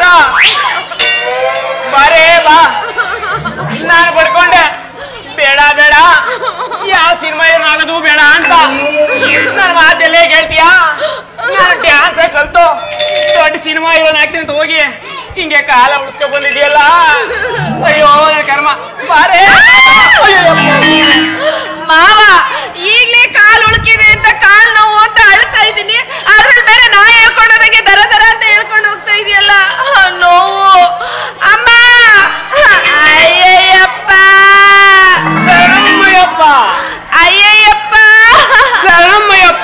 ಬಾರೇ ಬಾ ನಾನು ಪಡ್ಕೊಂಡೆ ಬೇಡ ಬೇಡ ಯಾವ ಸಿನಿಮಾ ಏನಾಗೋದು ಬೇಡ ಅಂತ ನನ್ನ ಮಾತೆಲ್ಲೇ ಕೇಳ್ತೀಯಾ ನಾನು ಡ್ಯಾನ್ಸ್ ಕಲ್ತು ದೊಡ್ಡ ಸಿನಿಮಾ ಇರೋನ್ ಆಗ್ತೀನಿ ಅಂತ ಹೋಗಿ ಹಿಂಗೆ ಕಾಲ ಉಳಿಸ್ಕೊಂಡ್ ಬಂದಿದ್ಯಲ್ಲ ಅಯ್ಯೋ ನನ್ನ ಕರ್ಮ ಬಾರೇ ಅಯ್ಯೋ. ಮಾವ ಈಗ್ಲೇ ಕಾಲ್ ಉಳ್ಕಿದೆ ಅಂತ ಕಾಲ್ ನೋವು ಅಂತ ಅಳ್ತಾ ಇದ್ದೀನಿ ಅದ್ರಲ್ಲಿ ಬೇರೆ ನಾ ಹೇಳ್ಕೊಂಡೋದಂಗೆ ದರ ದರ ಅಂತ ಹೇಳ್ಕೊಂಡು ಹೋಗ್ತಾ ಇದೆಯಲ್ಲ ನೋವು ಅಮ್ಮ ಅಯ್ಯಯ್ಯಪ್ಪ ಶರಣಮ್ಮಯ್ಯಪ್ಪ ಅಯ್ಯಯ್ಯಪ್ಪ ಶರಣಮ್ಮಯ್ಯಪ್ಪ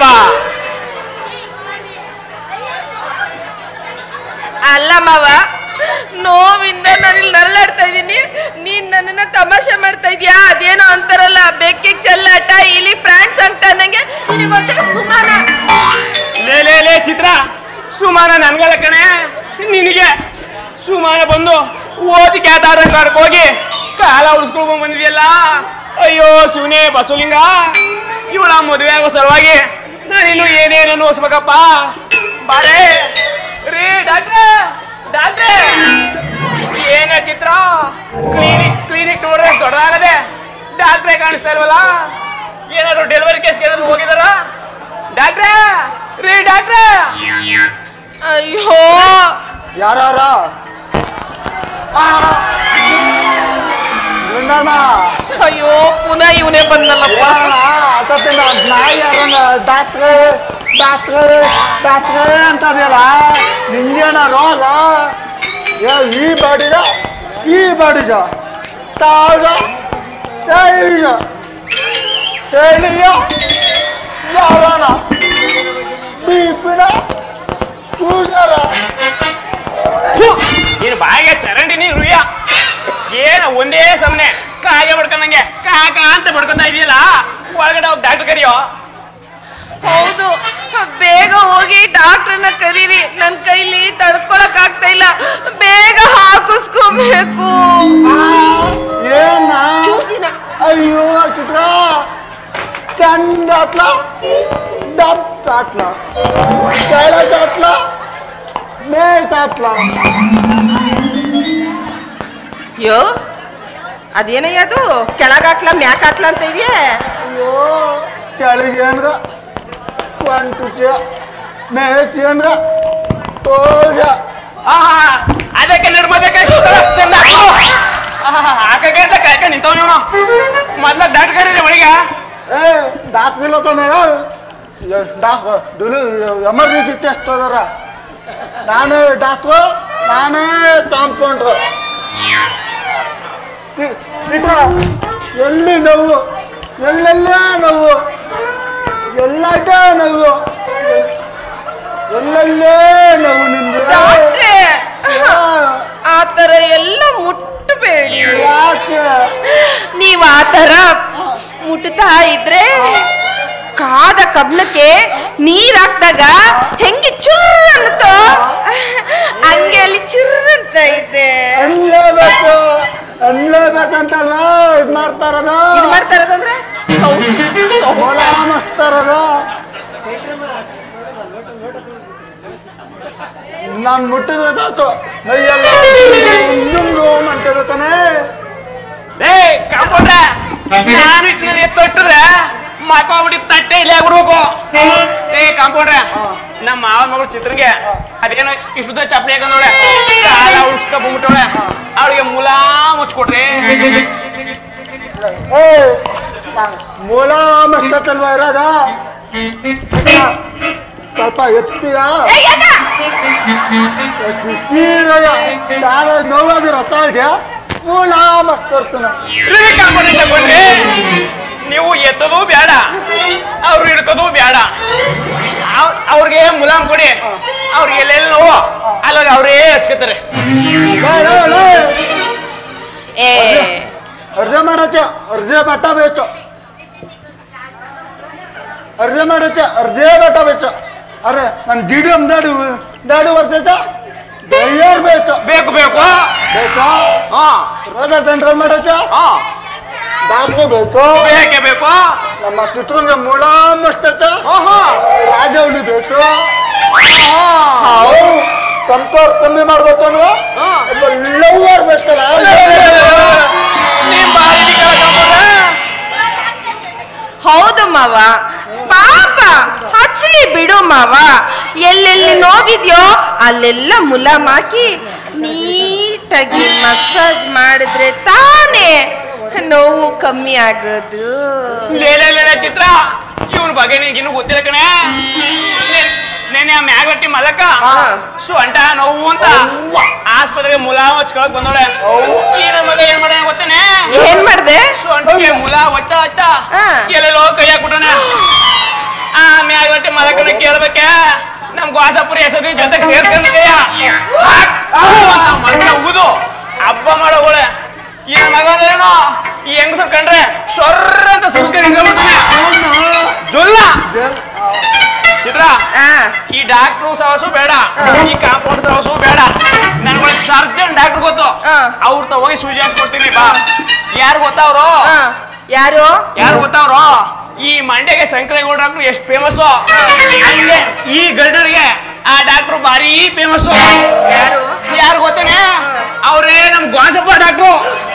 ಅಲ್ಲ ಮಾವ ನೋವಿಂದ ನಾನು ಇಲ್ಲಿ ನರಳಾಡ್ತಾ ಇದ್ದೀನಿ ನೀನ್ ನನ್ನನ್ನ ತಮಾಷೆ ಮಾಡ್ತಾ ಇದೀಯಾ ಅದೇನೋ ಅಂತಾರಲ್ಲ ಬೆಕ್ಕಿಗೆ ಚೆಲ್ಲಾಟ ಇಲಿ ಪ್ರಾಣ್ ಸಂಕಟ ಅನ್ನಂಗೆ ನಿನಗೆ ಗೊತ್ತಿಲ್ಲ ಸುಮಾರ ಲೇ ಲೇ ಲೇ ಚಿತ್ರ ಸುಮಾನ ನನ್ಗಲ್ಲ ಕಣೆ ನಿನಗೆ ಸುಮಾನ ಬಂದು ಓದಿ ಕ್ಯಾತಾರ ಕರ್ಕ್ ಹೋಗಿ ಕಾಲ ಉಳಿಸ್ಕೊಂಡ್ ಬಂದಿದ್ಯಲ್ಲ ಅಯ್ಯೋ ಶಿವನೇ ಬಸವಲಿಂಗ ಇವಳ ಮದುವೆ ಆಗೋ ಸಲುವಾಗಿ ನಾನಿನ್ನು ಏನೇನು ಅನುಭವಿಸ್ಬೇಕಪ್ಪ ಬಾರೇ ರೀ ಡಾಕ್ಟ್ರೆ ಡಾಕ್ಟ್ರೆ ಏನ ಚಿತ್ರ ಕ್ಲಿನಿಕ್ ಕ್ಲಿನಿಕ್ ನೋಡ್ರೆ ದೊಡ್ಡದಾಗದೆ ಡಾಕ್ಟ್ರೇ ಕಾಣಿಸ್ತಾ ಇಲ್ವಲ್ಲ ಏನಾದ್ರು ಡೆಲಿವರಿ ಕೇಸ್ ಏನಾದ್ರು ಹೋಗಿದಾರ ಡಾಕ್ಟ್ರೇ ರೀ ಡಾಕ್ಟ್ರೇ ಅಯ್ಯೋ ಯಾರ ಅಯ್ಯೋ ಪುನಃ ಇವನೇ ಬಂದಲ್ಲಪ್ಪ ಅತ್ತಿನ ನಾಯಿ ಯಾರನ್ನ ಡಾಕ್ಟ್ರೆ ಡಾಕ್ಟ್ರೆ ಡಾಕ್ಟ್ರೆ ಅಂತದೆಯಲ್ಲ ನಿಂಗೇನ ರೋಗ ಏ ಈ ಬಾಡಿದ ಈ ಬಾಡಿಜ ತಾಜ ತೈಜ ತೇಳಿಯ ಯಾವನ ಬೀಪಿನ ಕೂಸರ ನೀನು ಬಾಯಿಗೆ ಚರಂಡಿನಿ ರುಯ್ಯ ಏನ ಒಂದೇ ಸಮನೆ ಕಾಗೆ ಬಡ್ಕೊಂಡಂಗೆ ಕಾಕ ಅಂತ ಬಡ್ಕೊಂತ ಇದೆಯಲ್ಲ ಒಳಗಡೆ ಹೋಗಿ ಡಾಕ್ಟರ್ ಕರಿಯೋ ಹೌದು ಬೇಗ ಹೋಗಿ ಡಾಕ್ಟ್ರನ್ನ ಕರೀರಿ ನನ್ ಕೈಲಿ ತಡ್ಕೊಳಕ್ ಆಗ್ತಾ ಇಲ್ಲ ಬೇಗ ಹಾಕಿಸ್ಕೋಬೇಕು ಏನ ಚೂಸಿನ ಅಯ್ಯೋ ಚಿತ್ರ ಚಂದ ಅಟ್ಲ ಡಬ್ ಅಟ್ಲ ಕೆಳಗ ಅಟ್ಲ ಮೇಲ್ತ ಅಟ್ಲ ಯೋ ಅದೇನಯ್ಯ ಅದು ಕೆಳಗಾಟ್ಲ ಮ್ಯಾಕಾಟ್ಲ ಅಂತ ಇದೆಯೇ ಅಯ್ಯೋ ಕೆಳಗೇನ್ರ ಕೊಂಟುಚ ಮೇಚೇನ್ರ ತೋಜ ಆಹಾ ಅದಕ್ಕೆ ನಡ್ಮಬೇಕಾಯ್ತು ಹಾಕಕ್ಕೆ ಅಂತ ಕಾಯ್ಕೊಂಡು ನಿಂತವ್ ನೀವು ಮೊದ್ಲ ಡಾಕ್ಟರ್ ಕರೀರಿ ಒಳಗೆ ಏ ದಾಸ್ ಬೀಳತಾನೆ ದಾಸ್ ಡುಲು ಎಮರ್ಜೆನ್ಸಿ ಟೆಸ್ಟ್ ಅದಾರ ನಾನೇ ಡಾಕ್ಟ್ರು ನಾನೇ ಕಾಂಪೌಂಡ್ರು ಚಿತ್ರ ಎಲ್ಲಿ ನೋವು ಎಲ್ಲೆಲ್ಲ ನೋವು ಎಲ್ಲಡ್ಡ ನೋವು ಎಲ್ಲೆಲ್ಲೇ ನೋವು ನಿಂದು ಡಾಕ್ಟ್ರೇ ಯಾ- ಆ ಥರ ಎಲ್ಲ ಮುಟ್ಟಬೇಡಿ ಯಾಕೆ ನೀವ್ ಆ ಥರ ಮುಟ್ತಾ ಇದ್ರೆ ಕಾದ ಕಬ್ಣಕ್ಕೆ ನೀರ್ ಹಾಕ್ದಾಗ ಹೆಂಗೆ ಚುರ್ ಅನ್ನುತ್ತೋ ಹಂಗೆ ಅಲ್ಲಿ ಚುರ್ ಅಂತ ಇದೆ ಅನ್ಲೇಬೇಕು ಅನ್ಲೇಬೇಕಂತಲ್ವಾ ಇದ್ ಮಾಡ್ತಾರದ ಇದು ಮಾಡ್ತಾ ಇರೋದಂದ್ರೆ ಮೊಲ ಮಸ್ತಾರದ ನಾನ್ ಮುಟ್ಟಿದ್ರೆ ಸಾಕು ಮೈಯೆಲ್ಲ ಜುಮ್ ಜುಮ್ ಅಂತಿದೆ ತಾನೇ ಏ ಕಾಂಪೌಂಡ್ರೆ ನಾನು ಇಟ್ನ ಎತ್ತೊಟ್ಟಿದ್ರೆ ಮಕ್ಕೋಗ್ಬಿಟ್ಟು ತಟ್ಟೆ ಇಲ್ಲಿ ಆಗ್ಬಿಡ್ಬೇಕು ಏ ಕಾಂಪೌಂಡ್ರೆ ನಮ್ಮ ಮಾವ ಮಗಳು ಚಿತ್ರಂಗೆ ಅದೇನೋ ಇಷ್ಟುದ ಚಪ್ಪಲಿ ಹಾಕೊಂಡವಳೆ ಕಾಲ ಉಳ್ಸ್ಕೊ ಬಂದ್ಬಿಟ್ಟವಳೆ ಅವಳಿಗೆ ಮೂಲ ಮುಚ್ಕೊಡ್ರಿ ಏ ಮೂಲ ಮಸ್ತಲ್ವಾ ಇರೋದ ಸ್ವಲ್ಪ ಎತ್ತೀಯ ತೀರಯ್ಯ ತಾಳ ನೋವಾದಿರ ತಾಳ್ಯ ಮೂಲ ಮಸ್ತ್ ಬರ್ತಾನ ಇರ್ರಿ ಕಾಂಪೌಂಡ್ ತಗೊಂಡ್ರಿ ನೀವು ಎತ್ತದು ಬೇಡ ಅವ್ರು ಹಿಡ್ಕೋದು ಬೇಡ ಅವ್- ಅವ್ರಿಗೆ ಮುಲಾಮ್ ಕೊಡಿ ಅವ್ರಿಗೆ ಎಲ್ಲೆಲ್ಲಿ ನೋವು ಅಲ್ಲಾಗ ಅವರೇ ಹಚ್ಕೋತಾರೆ ಏ ಅರ್ಜೆ ಮಾಡಚ್ಚ ಅರ್ಜೆ ಬಟ್ಟ ಬೇಚು ಅರ್ಜೆ ಮಾಡಚ್ಚ ಅರ್ಜೆ ಬಟ್ಟ ಬೇಚು ಅರೆ ನನ್ನ ಜಿ ಡಿ ಎಮ್ ದಾಡು ದಾಡು ವರ್ಷ ದಯ್ಯಾರ್ ಬೇಚು ಬೇಕು ಬೇಕು ಬೇಕಾ ಹಾ ರೋಜರ್ ಸೆಂಟ್ರಲ್ ಮಾಡಚ್ಚ ಹಾ ಡಾಕ್ಟ್ರು ಬೇಕು ಬೇಕೇ ಬೇಕು ನಮ್ಮ ಚಿತ್ರನ್ಗೆ ಮೂಲ ಮಸ್ತಚ್ಚ ಹಾ ಹಾ ರಾಜವಲಿ ಬೇಕು ಹಾ ಹಾವು ಕಂಪೇರ್ ಕಮ್ಮಿ ಮಾಡ್ಬೇಕು ಅಂದ್ರೆ ಹ್ಮ್. ಒಬ್ಬ ಲವ್ವರ್ ಬೇಕಲ್ಲ ನಿಮ್ ಬಾಯಿ ಬಿಕ್ಕಲ್ಲ ಕಂಪೌಂಡ್ರ. ಹೌದು ಮಾವ ಪಾಪ ಹಚ್ಚಲಿ ಬಿಡು ಮಾವ ಎಲ್ಲೆಲ್ಲಿ ನೋವಿದ್ಯೋ ಅಲ್ಲೆಲ್ಲ ಮುಲಾಮ್ ಹಾಕಿ ನೀಟಾಗಿ ಮಸಾಜ್ ಮಾಡಿದ್ರೆ ತಾನೇ ನೋವು ಕಮ್ಮಿ ಆಗೋದು ಲೇ ಲೇ ಲೇ, ಲೇ, ಚಿತ್ರ ಇವನ್ ಬಗ್ಗೆ ನಿನ್ಗೆ ಇನ್ನೂ ಗೊತ್ತಿಲ್ಲ ಕಣೆ ನೆನೆ ಆ ಮ್ಯಾಗಟ್ಟಿ ಮಲಕ ಹಾ. ಸೊಂಟ ನೋವು ಅಂತ ಆಸ್ಪತ್ರೆಗೆ ಮುಲಾಮ್ ಹಚ್ಕೊಳಕ್ ಬಂದೋಳೆ ಈ ನನ್ ಮಗ ಏನ್ ಮಾಡ್ಯಾನ ಗೊತ್ತೇನೆ ಏನ್ ಮಾಡ್ದೆ ಸೊಂಟಿಗೆ ಮುಲಾ ಹೊಯ್ತಾ ಹೊಯ್ತಾ ಹಾ. ಎಲ್ಲೆಲ್ಲೋ ಕೈ ಹಾಕ್ಬಿಟ್ಟನೆ ಆ ಮ್ಯಾಗಟ್ಟಿ ಮಲಕನ ಕೇಳ್ಬೇಕೆ ನಮ್ ಗೋಸಾಪುರಿ ಹೆಸರು ಜೊತೆಗೆ ಸೇರ್ಕೊಂಡಿದೆಯ ಮಲಕ ಊದು ಹಬ್ಬ ಮಾಡೋಳೆ ಈ ನನ್ ಮಗ ಏನೋ ಈ ಹೆಂಗಸರು ಕಂಡ್ರೆ ಸೊರ್ರ ಅಂತ ಸುರ್ಸ್ಕೊಂಡು ಹಿಂಗ್ಬಿಡ್ತಾನೆ ಜೊಲ್ಲ ಚಿತ್ರ ಆ ಈ ಡಾಕ್ಟ್ರು ಸವಸು ಬೇಡ ಈ ಕಾಂಪೌಂಡ್ ಸವಸು ಬೇಡ ನನ್ಗೆ ಸರ್ಜನ್ ಡಾಕ್ಟರ್ ಗೊತ್ತು ಹಾ. ಅವ್ರ ತ ಹೋಗಿ ಸೂಜಿ ಹಾಕ್ಸ್ಕೊಡ್ತೀನಿ ಬಾ ಯಾರು ಗೊತ್ತವ್ರು ಆ, ಯಾರು ಯಾರು ಗೊತ್ತವ್ರು ಈ ಮಂಡ್ಯಗೆ ಶಂಕರೇಗೌಡ ಡಾಕ್ಟ್ರು ಎಷ್ಟು ಫೇಮಸ್ ಹಂಗೆ ಈ ಗರ್ಡರ್ಗೆ ಆ ಡಾಕ್ಟ್ರು ಭಾರಿ ಫೇಮಸ್ ಯಾರು ಯಾರು ಗೊತ್ತೇನೆ ಅವ್ರೇ ನಮ್ ಗೋಸಪ್ಪ ಡಾಕ್ಟ್ರು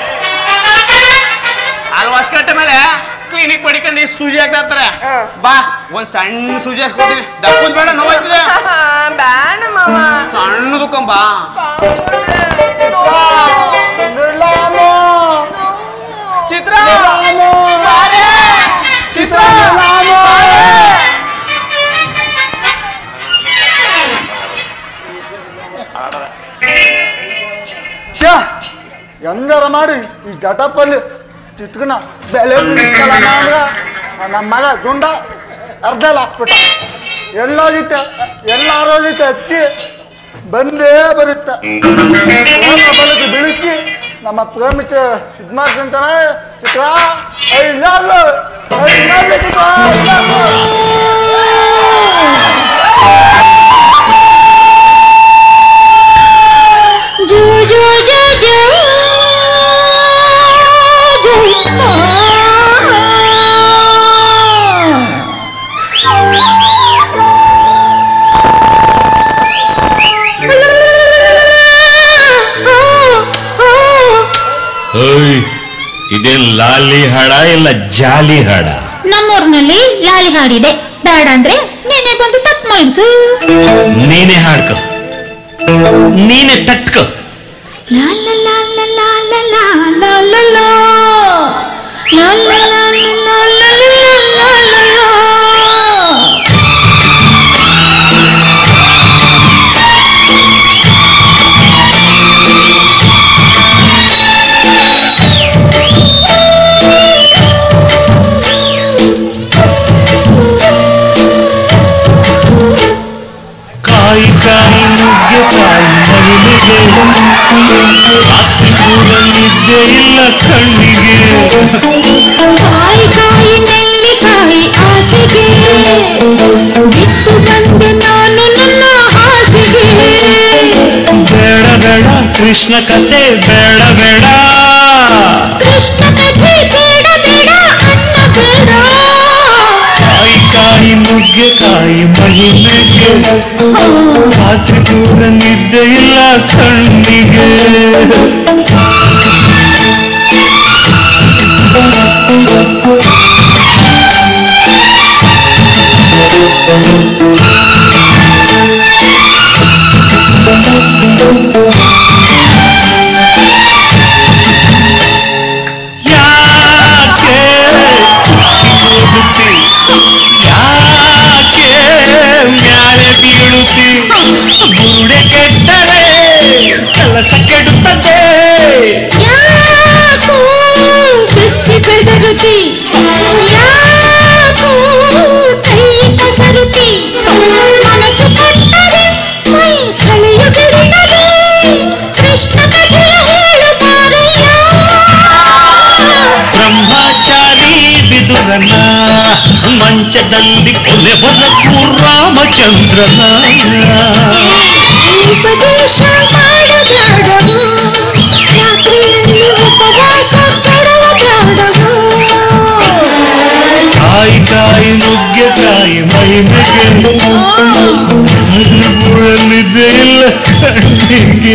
ಅಲ್ಲಿ ಹೊಸ್ಕಟ್ಟೆ ಮೇಲೆ ಕ್ಲಿನಿಕ್ ಪಡಿಕೊಂಡು ಈ ಸೂಜಿ ಹಾಕ್ತಾ ಇರ್ತಾರೆ ಹಾ. ಬಾ ಒಂದ್ ಸಣ್ಣ ಸೂಜಿ ಹಾಕ್ಸ್ಕೊಡ್ತೀನಿ ದಪ್ಪದ್ ಬೇಡ ನೋವಾಯ್ತದೆ ಬೇಡ ಮಾವ ಸಣ್ಣದು ಕಂಬ ಕಾಂಪೌಂಡ್ರೆ, ನೋವು. ನಿರ್ಲಾಮೋ ಚಿತ್ರ ನಿರ್ಲಾಮೋ ಬಾರೆ. ಚಿತ್ರ ನಿರ್ಲಾಮೋ ಛೆ, ಹೆಂಗಾರ ಮಾಡಿ ಈ ಜಟಪಲ್ಲಿ ಚಿತ್ಕನ ಬೆಲೆ ಬೀಳ್ಸಲ್ಲ ಅಂದ್ರ ನಮ್ಮ ಮಗ ಗುಂಡ ಅರ್ಧ ಹಾಕ್ಬಿಟ್ಟ ಎಲ್ಲೋದಿತ್ತೆ ಎಲ್ಲಾರೋದಿತ್ತೆ ಹಚ್ಚಿ ಬಂದೇ ಬರುತ್ತೆ ಬಲಕ್ಕೆ ಬಿಳಿಸಿ ನಮ್ಮ ಪ್ರೇಮಿತ ಇದು ಮಾಡ್ತಂತಾನೆ ಚಿತ್ರ ಐ ಲವ್ ಐ ಲವ್ ಚಿತ್ರ I love you. ಜೋ ಜೋ ಜೋ ಜೋ ಜೋ ಓಯ್ ಇದೇನ್ ಲಾಲಿ ಹಾಡ ಇಲ್ಲ ಜಾಲಿ ಹಾಡ ನಮ್ಮೂರಿನಲ್ಲಿ ಲಾಲಿ ಹಾಡಿದೆ ಬೇಡ ಅಂದ್ರೆ ನೀನೆ ಬಂದು ತಪ್ಪು ಮಾಡಿಸು ನೀನೇ ಹಾಡ್ಕ ನೀನೇ ತಟ್ಕ ಲಾ ಲಾ ಲಾ ಲಾ ಲಾ ಲಾ ಲಾ ಲಾ ಲಾ ಲಾ ಲಾ ಲಾ ಲಾ ಲಾ ಲಾ ಲಾ ಲಾ ಲಾ ಲಾ. ಕಾಯಿ ಕಾಯಿ ನುಗ್ಗೆ ಕಾಯಿ ಮಹಿಳೆಗೆ ರಾತ್ರಿ ಕೂಡ ನಿದ್ದೆ ಇಲ್ಲ ಕಣ್ಣಿಗೆ ಕಾಯಿ ಕಾಯಿ ನೆಲ್ಲಿಕಾಯಿ ಆಸೆಗೆ ಬಿಟ್ಟು ಬಂದೆ ನಾನು ನನ್ನ ಹಾಸಿಗೆ ಬೇಡ ಬೇಡ ಕೃಷ್ಣ ಕತೆ ಬೇಡ ಬೇಡ ಕೃಷ್ಣ ಕಥೆ ಬೇಡ ಬೇಡ ಅನ್ನ ಬೇಡ ಕಾಯಿ ಕಾಯಿ ನುಗ್ಗೆ ಕಾಯಿ ಮಹಿಳೆಗೆ ರಾತ್ರಿ ಕೂಡ ನಿದ್ದೆ ಇಲ್ಲ ಕಣ್ಣಿಗೆ ಯಾಕೆ ಹೋಗುತ್ತಿ ಯಾಕೆ ಮ್ಯಾಲೆ ಬೀಳುತ್ತಿ ಬುರುಡೆ ಕೆಟ್ಟರೆ ಕೆಲಸ ಕೆಡುತ್ತದೆ ಯಾಕೋ ಬೆಚ್ಚಿ ಬೆಳೆದ ರುಚಿ ಯಾಕೋ ಕೈ ಕಸರುತಿ ಮನಸ್ಸು ಕೊಟ್ಟರೆ ಮೈ ಚಳಿಯು ಬಿಡುತ್ತದೆ ಕೃಷ್ಣ ಕಥೆ ಹೇಳು ಮಾರಯ್ಯ ಬ್ರಹ್ಮಚಾರಿ ಬಿದುರನ ಮಂಚದಲ್ಲಿ ಕೊನೆ ಬರಕು ರಾಮಚಂದ್ರನ ಉಪದೇಶ ಮಾಡಬೇಡವು ರಾತ್ರಿಯಲ್ಲಿ ಉಪವಾಸ ಕೊಡುವ ಬೇಡವು ಕಾಯಿ ಕಾಯಿ ನುಗ್ಗೆ ಕಾಯಿ ಮಹಿಮೆಗೆ ಬುಡಲಿದ್ದೆ ಇಲ್ಲ ಕಣ್ಣಿಗೆ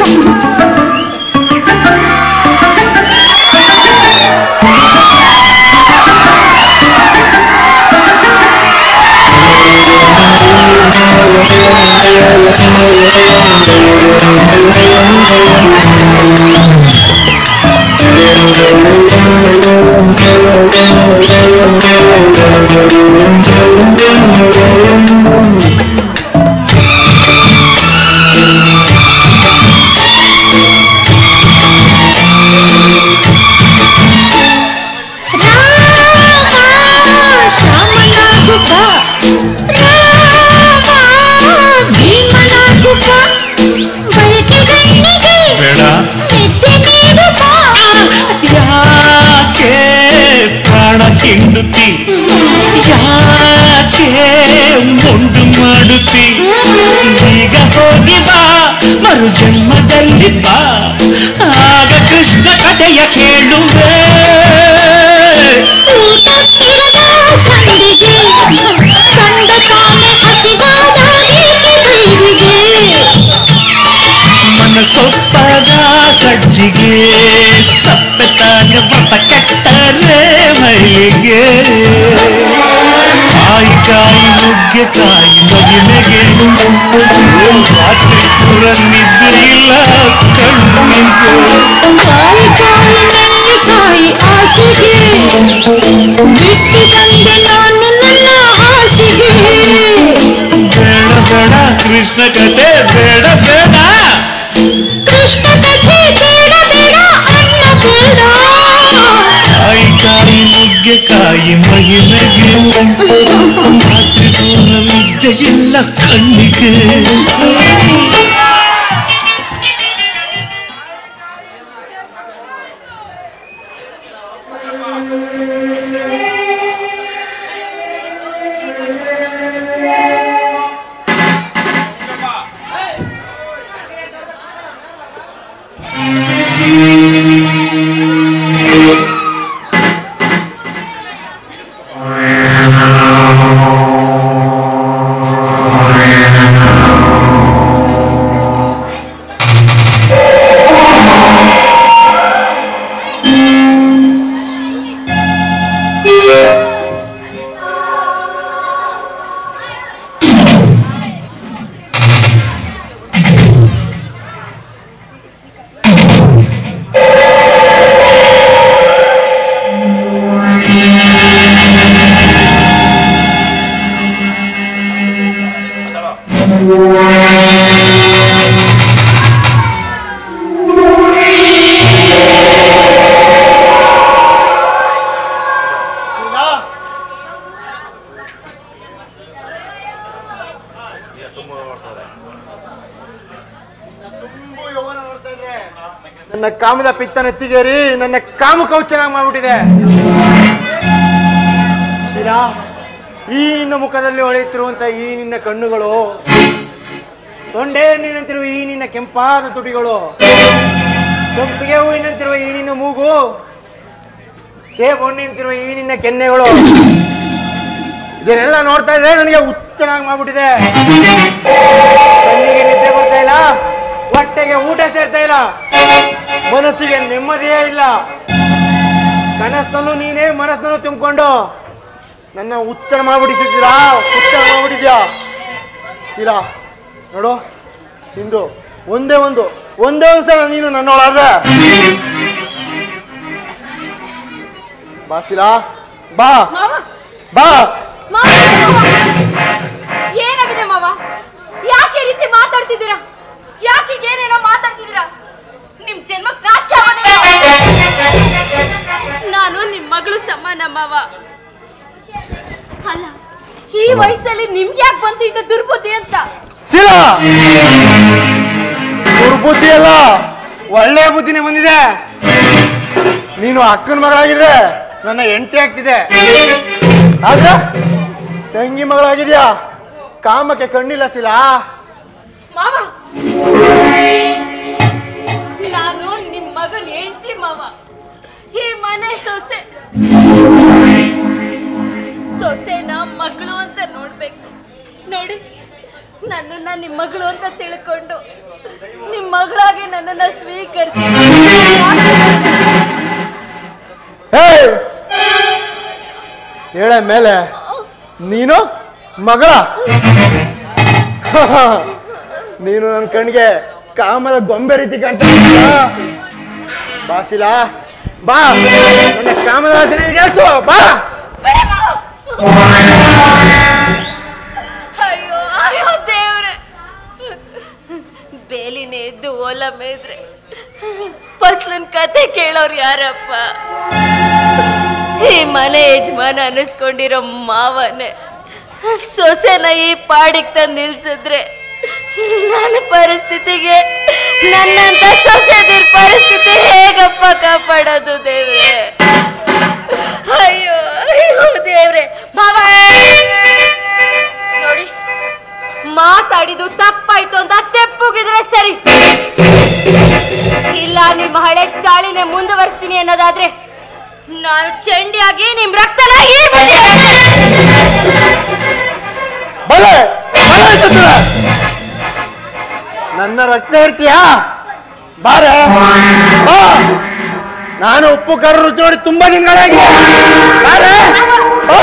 ಶ್ಯಾಮನಾಗುಕ ರಾಮ ಭೀಮನಾಗುಕ ಬಯಕೆ ಗಣ್ಣಿಗೆ ಬೇಡ ನಿದ್ದೆ ನೀಡುಕ ಯಾಕೆ ಪ್ರಾಣ ಹಿಂಡುತ್ತಿ ಯಾಕೆ ಮುಂಡು ಮಾಡುತ್ತಿ ಈಗ ಹೋಗಿ ಬಾ ಮರು ಜನ್ಮದಲ್ಲಿ ಬಾ ಆಗ ಕೃಷ್ಣ ಕಥೆಯ ಕೇಳುವೆ ಊಟಕ್ಕಿರದ ಸಂಡಿಗೆ ಕಂಡ ತಾನೆ ಹಸಿವಾದ ಏಕೆ ಬೈರಿಗೆ ಮನಸೊಪ್ಪದ ಸಜ್ಜಿಗೆ ಸಪ್ಪೆ ತಾನೆ ವ್ರತ ಕೆಟ್ಟರೆ ಮೈಲಿಗೆ ಕಾಯಿ ಕಾಯಿ ನುಗ್ಗೆ ಕಾಯಿ ಮಗಿಮೆಗೆ ರಾತ್ರಿ ಪುರ ನಿದ್ದೆ ಇಲ್ಲ ಕಣ್ಣಿಗೆ ಕಾಯಿ ಕಾಯಿ ನಲ್ಲಿ ಕಾಯಿ ಆಸೆಗೆ ಬಿಟ್ಟು ಬಂದೆ ನಾನು ನನ್ನ ಆಸೆಗೆ ಬೇಡ ಬೇಡ ಕೃಷ್ಣ ಕತೆ ಬೇಡ ಬೇಡ ಕೃಷ್ಣ ಕಥೆ ಬೇಡ ಬೇಡ ಅನ್ನ ಬೇಡ ಕಾಯಿ ಕಾಯಿ ನುಗ್ಗೆ ಕಾಯಿ ಮಹಿಮೆಗೆ ರಾತ್ರಿ ದೂರ ನಿದ್ದೆ ಇಲ್ಲ ಕಣ್ಣಿಗೆ ನನ್ನ ಕಾಮದ ಪಿತ್ತ ನೆತ್ತಿಗೇರಿ ನನ್ನ ಕಾಮ ಕೌಚನಾಗಿ ಮಾಡ್ಬಿಟ್ಟಿದೆ ಶಿರಾ ಈ ನಿನ್ನ ಮುಖದಲ್ಲಿ ಹೊಳೆಯುತ್ತಿರುವಂತ ಈ ನಿನ್ನ ಕಣ್ಣುಗಳು ತೊಂಡೆ ಹಣ್ಣಿನಂತಿರುವ ಈ ನಿನ್ನ ಕೆಂಪಾದ ತುಟಿಗಳು ಸಂಪಿಗೆ ಹೂವಿನಂತಿರುವ ಈ ನಿನ್ನ ಮೂಗು ಸೇಬು ಹಣ್ಣಿನಂತಿರುವ ಈ ನಿನ್ನ ಕೆನ್ನೆಗಳು ಇದನ್ನೆಲ್ಲ ನೋಡ್ತಾ ಇದ್ರೆ ನನಗೆ ಹುಚ್ಚನಾಗಿ ಮಾಡ್ಬಿಟ್ಟಿದೆ ಕಣ್ಣಿಗೆ ನಿದ್ದೆ ಬರ್ತಾ ಇಲ್ಲ ಹೊಟ್ಟೆಗೆ ಊಟ ಸೇರ್ತಾ ಇಲ್ಲ ಮನಸ್ಸಿಗೆ ನೆಮ್ಮದಿಯೇ ಇಲ್ಲ ಕನಸಲ್ಲೂ ನೀನೇ ಮನಸ್ಸನ್ನು ತುಂಬಿಕೊಂಡು ನನ್ನ ಹುಚ್ಚನ ಮಾಡ್ಬಿಟ್ಟಿದ್ದೀರಾ ಹುಚ್ಚನ ಮಾಡ್ಬಿಟ್ಟಿದ್ಯಾ ಶೀಲಾ ನೋಡು ಇಂದು ಒಂದೇ ಒಂದು ಒಂದೇ ಒಂದು ಸಲ ನೀನು ನನ್ನೊಳಾದ್ರೆ ಬಾ ಶೀಲಾ ಬಾ ಮಾವ ಬಾ ಮಾವ ಏನಾಗಿದೆ ಮಾವ ಯಾಕೆ ಈ ರೀತಿ ಮಾತಾಡ್ತಿದ್ದೀರಾ ಯಾಕೆ ಈಗ ಏನೇನೋ ಮಾತಾಡ್ತಿದ್ದೀರಾ ನಿಮ್ ಜನ್ಮ ನಾಚಿಕೆ ಆಗೋದಿಲ್ಲ ನಾನು ನಿಮ್ ಮಗಳು ಸಮಾನ ಮಾವ ಅಲ್ಲ ಈ ವಯಸ್ಸಲ್ಲಿ ನಿಮ್ಗೆ ಯಾಕೆ ಬಂತು ಇಂಥ ದುರ್ಬುದ್ಧಿ ಅಂತ ಶೀಲಾ ದುರ್ಬುದ್ಧಿ ಅಲ್ಲ ಒಳ್ಳೆ ಬುದ್ಧಿನೇ ಬಂದಿದೆ ನೀನು ಅಕ್ಕನ ಮಗಳಾಗಿದ್ರೆ ನನ್ನ ಹೆಂಡತಿ ಆಗ್ತಿದೆ ಆದ್ರೆ ತಂಗಿ ಮಗಳಾಗಿದ್ಯಾ ಕಾಮಕ್ಕೆ ಕಣ್ಣಿಲ್ಲ ಶಿಲಾ ಮಾವ ನಾನು ನಿಮ್ ಮಗನ್ ಹೇಳ್ತಿ ಮಾವ ಈ ಮನೆ ಸೊಸೆ ಸೊಸೆನ ಮಗಳು ಅಂತ ನೋಡ್ಬೇಕು ನೋಡಿ ನನ್ನನ್ನ ನಿಮ್ಮ ಮಗಳು ಅಂತ ತಿಳ್ಕೊಂಡು ನಿಮ್ಮ ಮಗಳಾಗಿ ನನ್ನನ್ನ ಸ್ವೀಕರಿಸಿ ಹೇಯ್ ಹೇಳ ಮೇಲೆ ನೀನು ಮಗಳ ನೀನು ನನ್ನ ಕಣ್ಣಿಗೆ ಕಾಮದ ಗೊಂಬೆ ರೀತಿ ಕಾಣ್ತಾ ಇದೀಯ. ಬಾಸಿಲ ಬಾ ನನ್ನ ಕಾಮದ ವಾಸನೆ ಈಡೇರ್ಸು ಬಾ ಅಯ್ಯೋ ಅಯ್ಯೋ ದೇವ್ರೆ ಬೇಲಿನೇ ಎದ್ದು ಓಲ ಮೇದ್ರೆ ಫಸ್ಲನ್ ಕತೆ ಕೇಳೋರು ಯಾರಪ್ಪ ಈ ಮನೆ ಯಜಮಾನ ಅನ್ನಿಸ್ಕೊಂಡಿರೋ ಮಾವನೇ ಸೊಸೆನ ಈ ಪಾಡಿಗೆ ತಂದು ನಿಲ್ಸಿದ್ರೆ ನನ್ನ ಪರಿಸ್ಥಿತಿಗೆ ನನ್ನಂತ ಸೊಸೆದಿರ್ ಪರಿಸ್ಥಿತಿ ಹೇಗಪ್ಪ ಕಾಪಾಡೋದು ದೇವ್ರೆ ಅಯ್ಯೋ ಅಯ್ಯೋ ದೇವ್ರೆ ಮಾವ ನೋಡಿ ಮಾತಾಡಿದ್ದು ತಪ್ಪಾಯ್ತು ಅಂತ ತೆಪ್ಪುಗಿದ್ರೆ ಸರಿ ಇಲ್ಲ ನಿಮ್ಮ ಹಳೆ ಚಾಳಿನೇ ಮುಂದುವರಿಸ್ತೀನಿ ಅನ್ನೋದಾದ್ರೆ ನಾನು ಚಂಡಿಯಾಗಿ ನಿಮ್ ರಕ್ತನ ಹೀರ್ಬಿಡ್ತೀನಿ. ಬಲೆ ಬಲೆ ಚಂದ್ರ ನನ್ನ ರಕ್ತ ಇರ್ತೀಯಾ ಬಾರೆ ಬಾ ನಾನು ಉಪ್ಪು ಖಾರ ರುಚಿ ನೋಡಿ ತುಂಬಾ ದಿನಗಳಾಗಿದೆ ಬಾರೆ ಬಾ.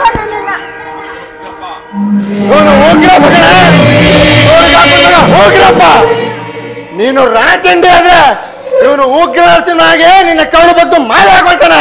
ಇವನು ಹೋಗಿರ ಮಗನೇ ಅವ್ರಿಗೆ ಹಾಕ್ಬಿಡ್ತಾನೆ, ಹೋಗಿರಪ್ಪ ನೀನು ರಣಚಂಡಿ ಆದ್ರೆ ಇವನು ಉಗ್ರನಾಗೆ ನಿನ್ನ ಕರುಳು ಬದ್ದು ಮಾಲೆ ಹಾಕೊಳ್ತಾನೆ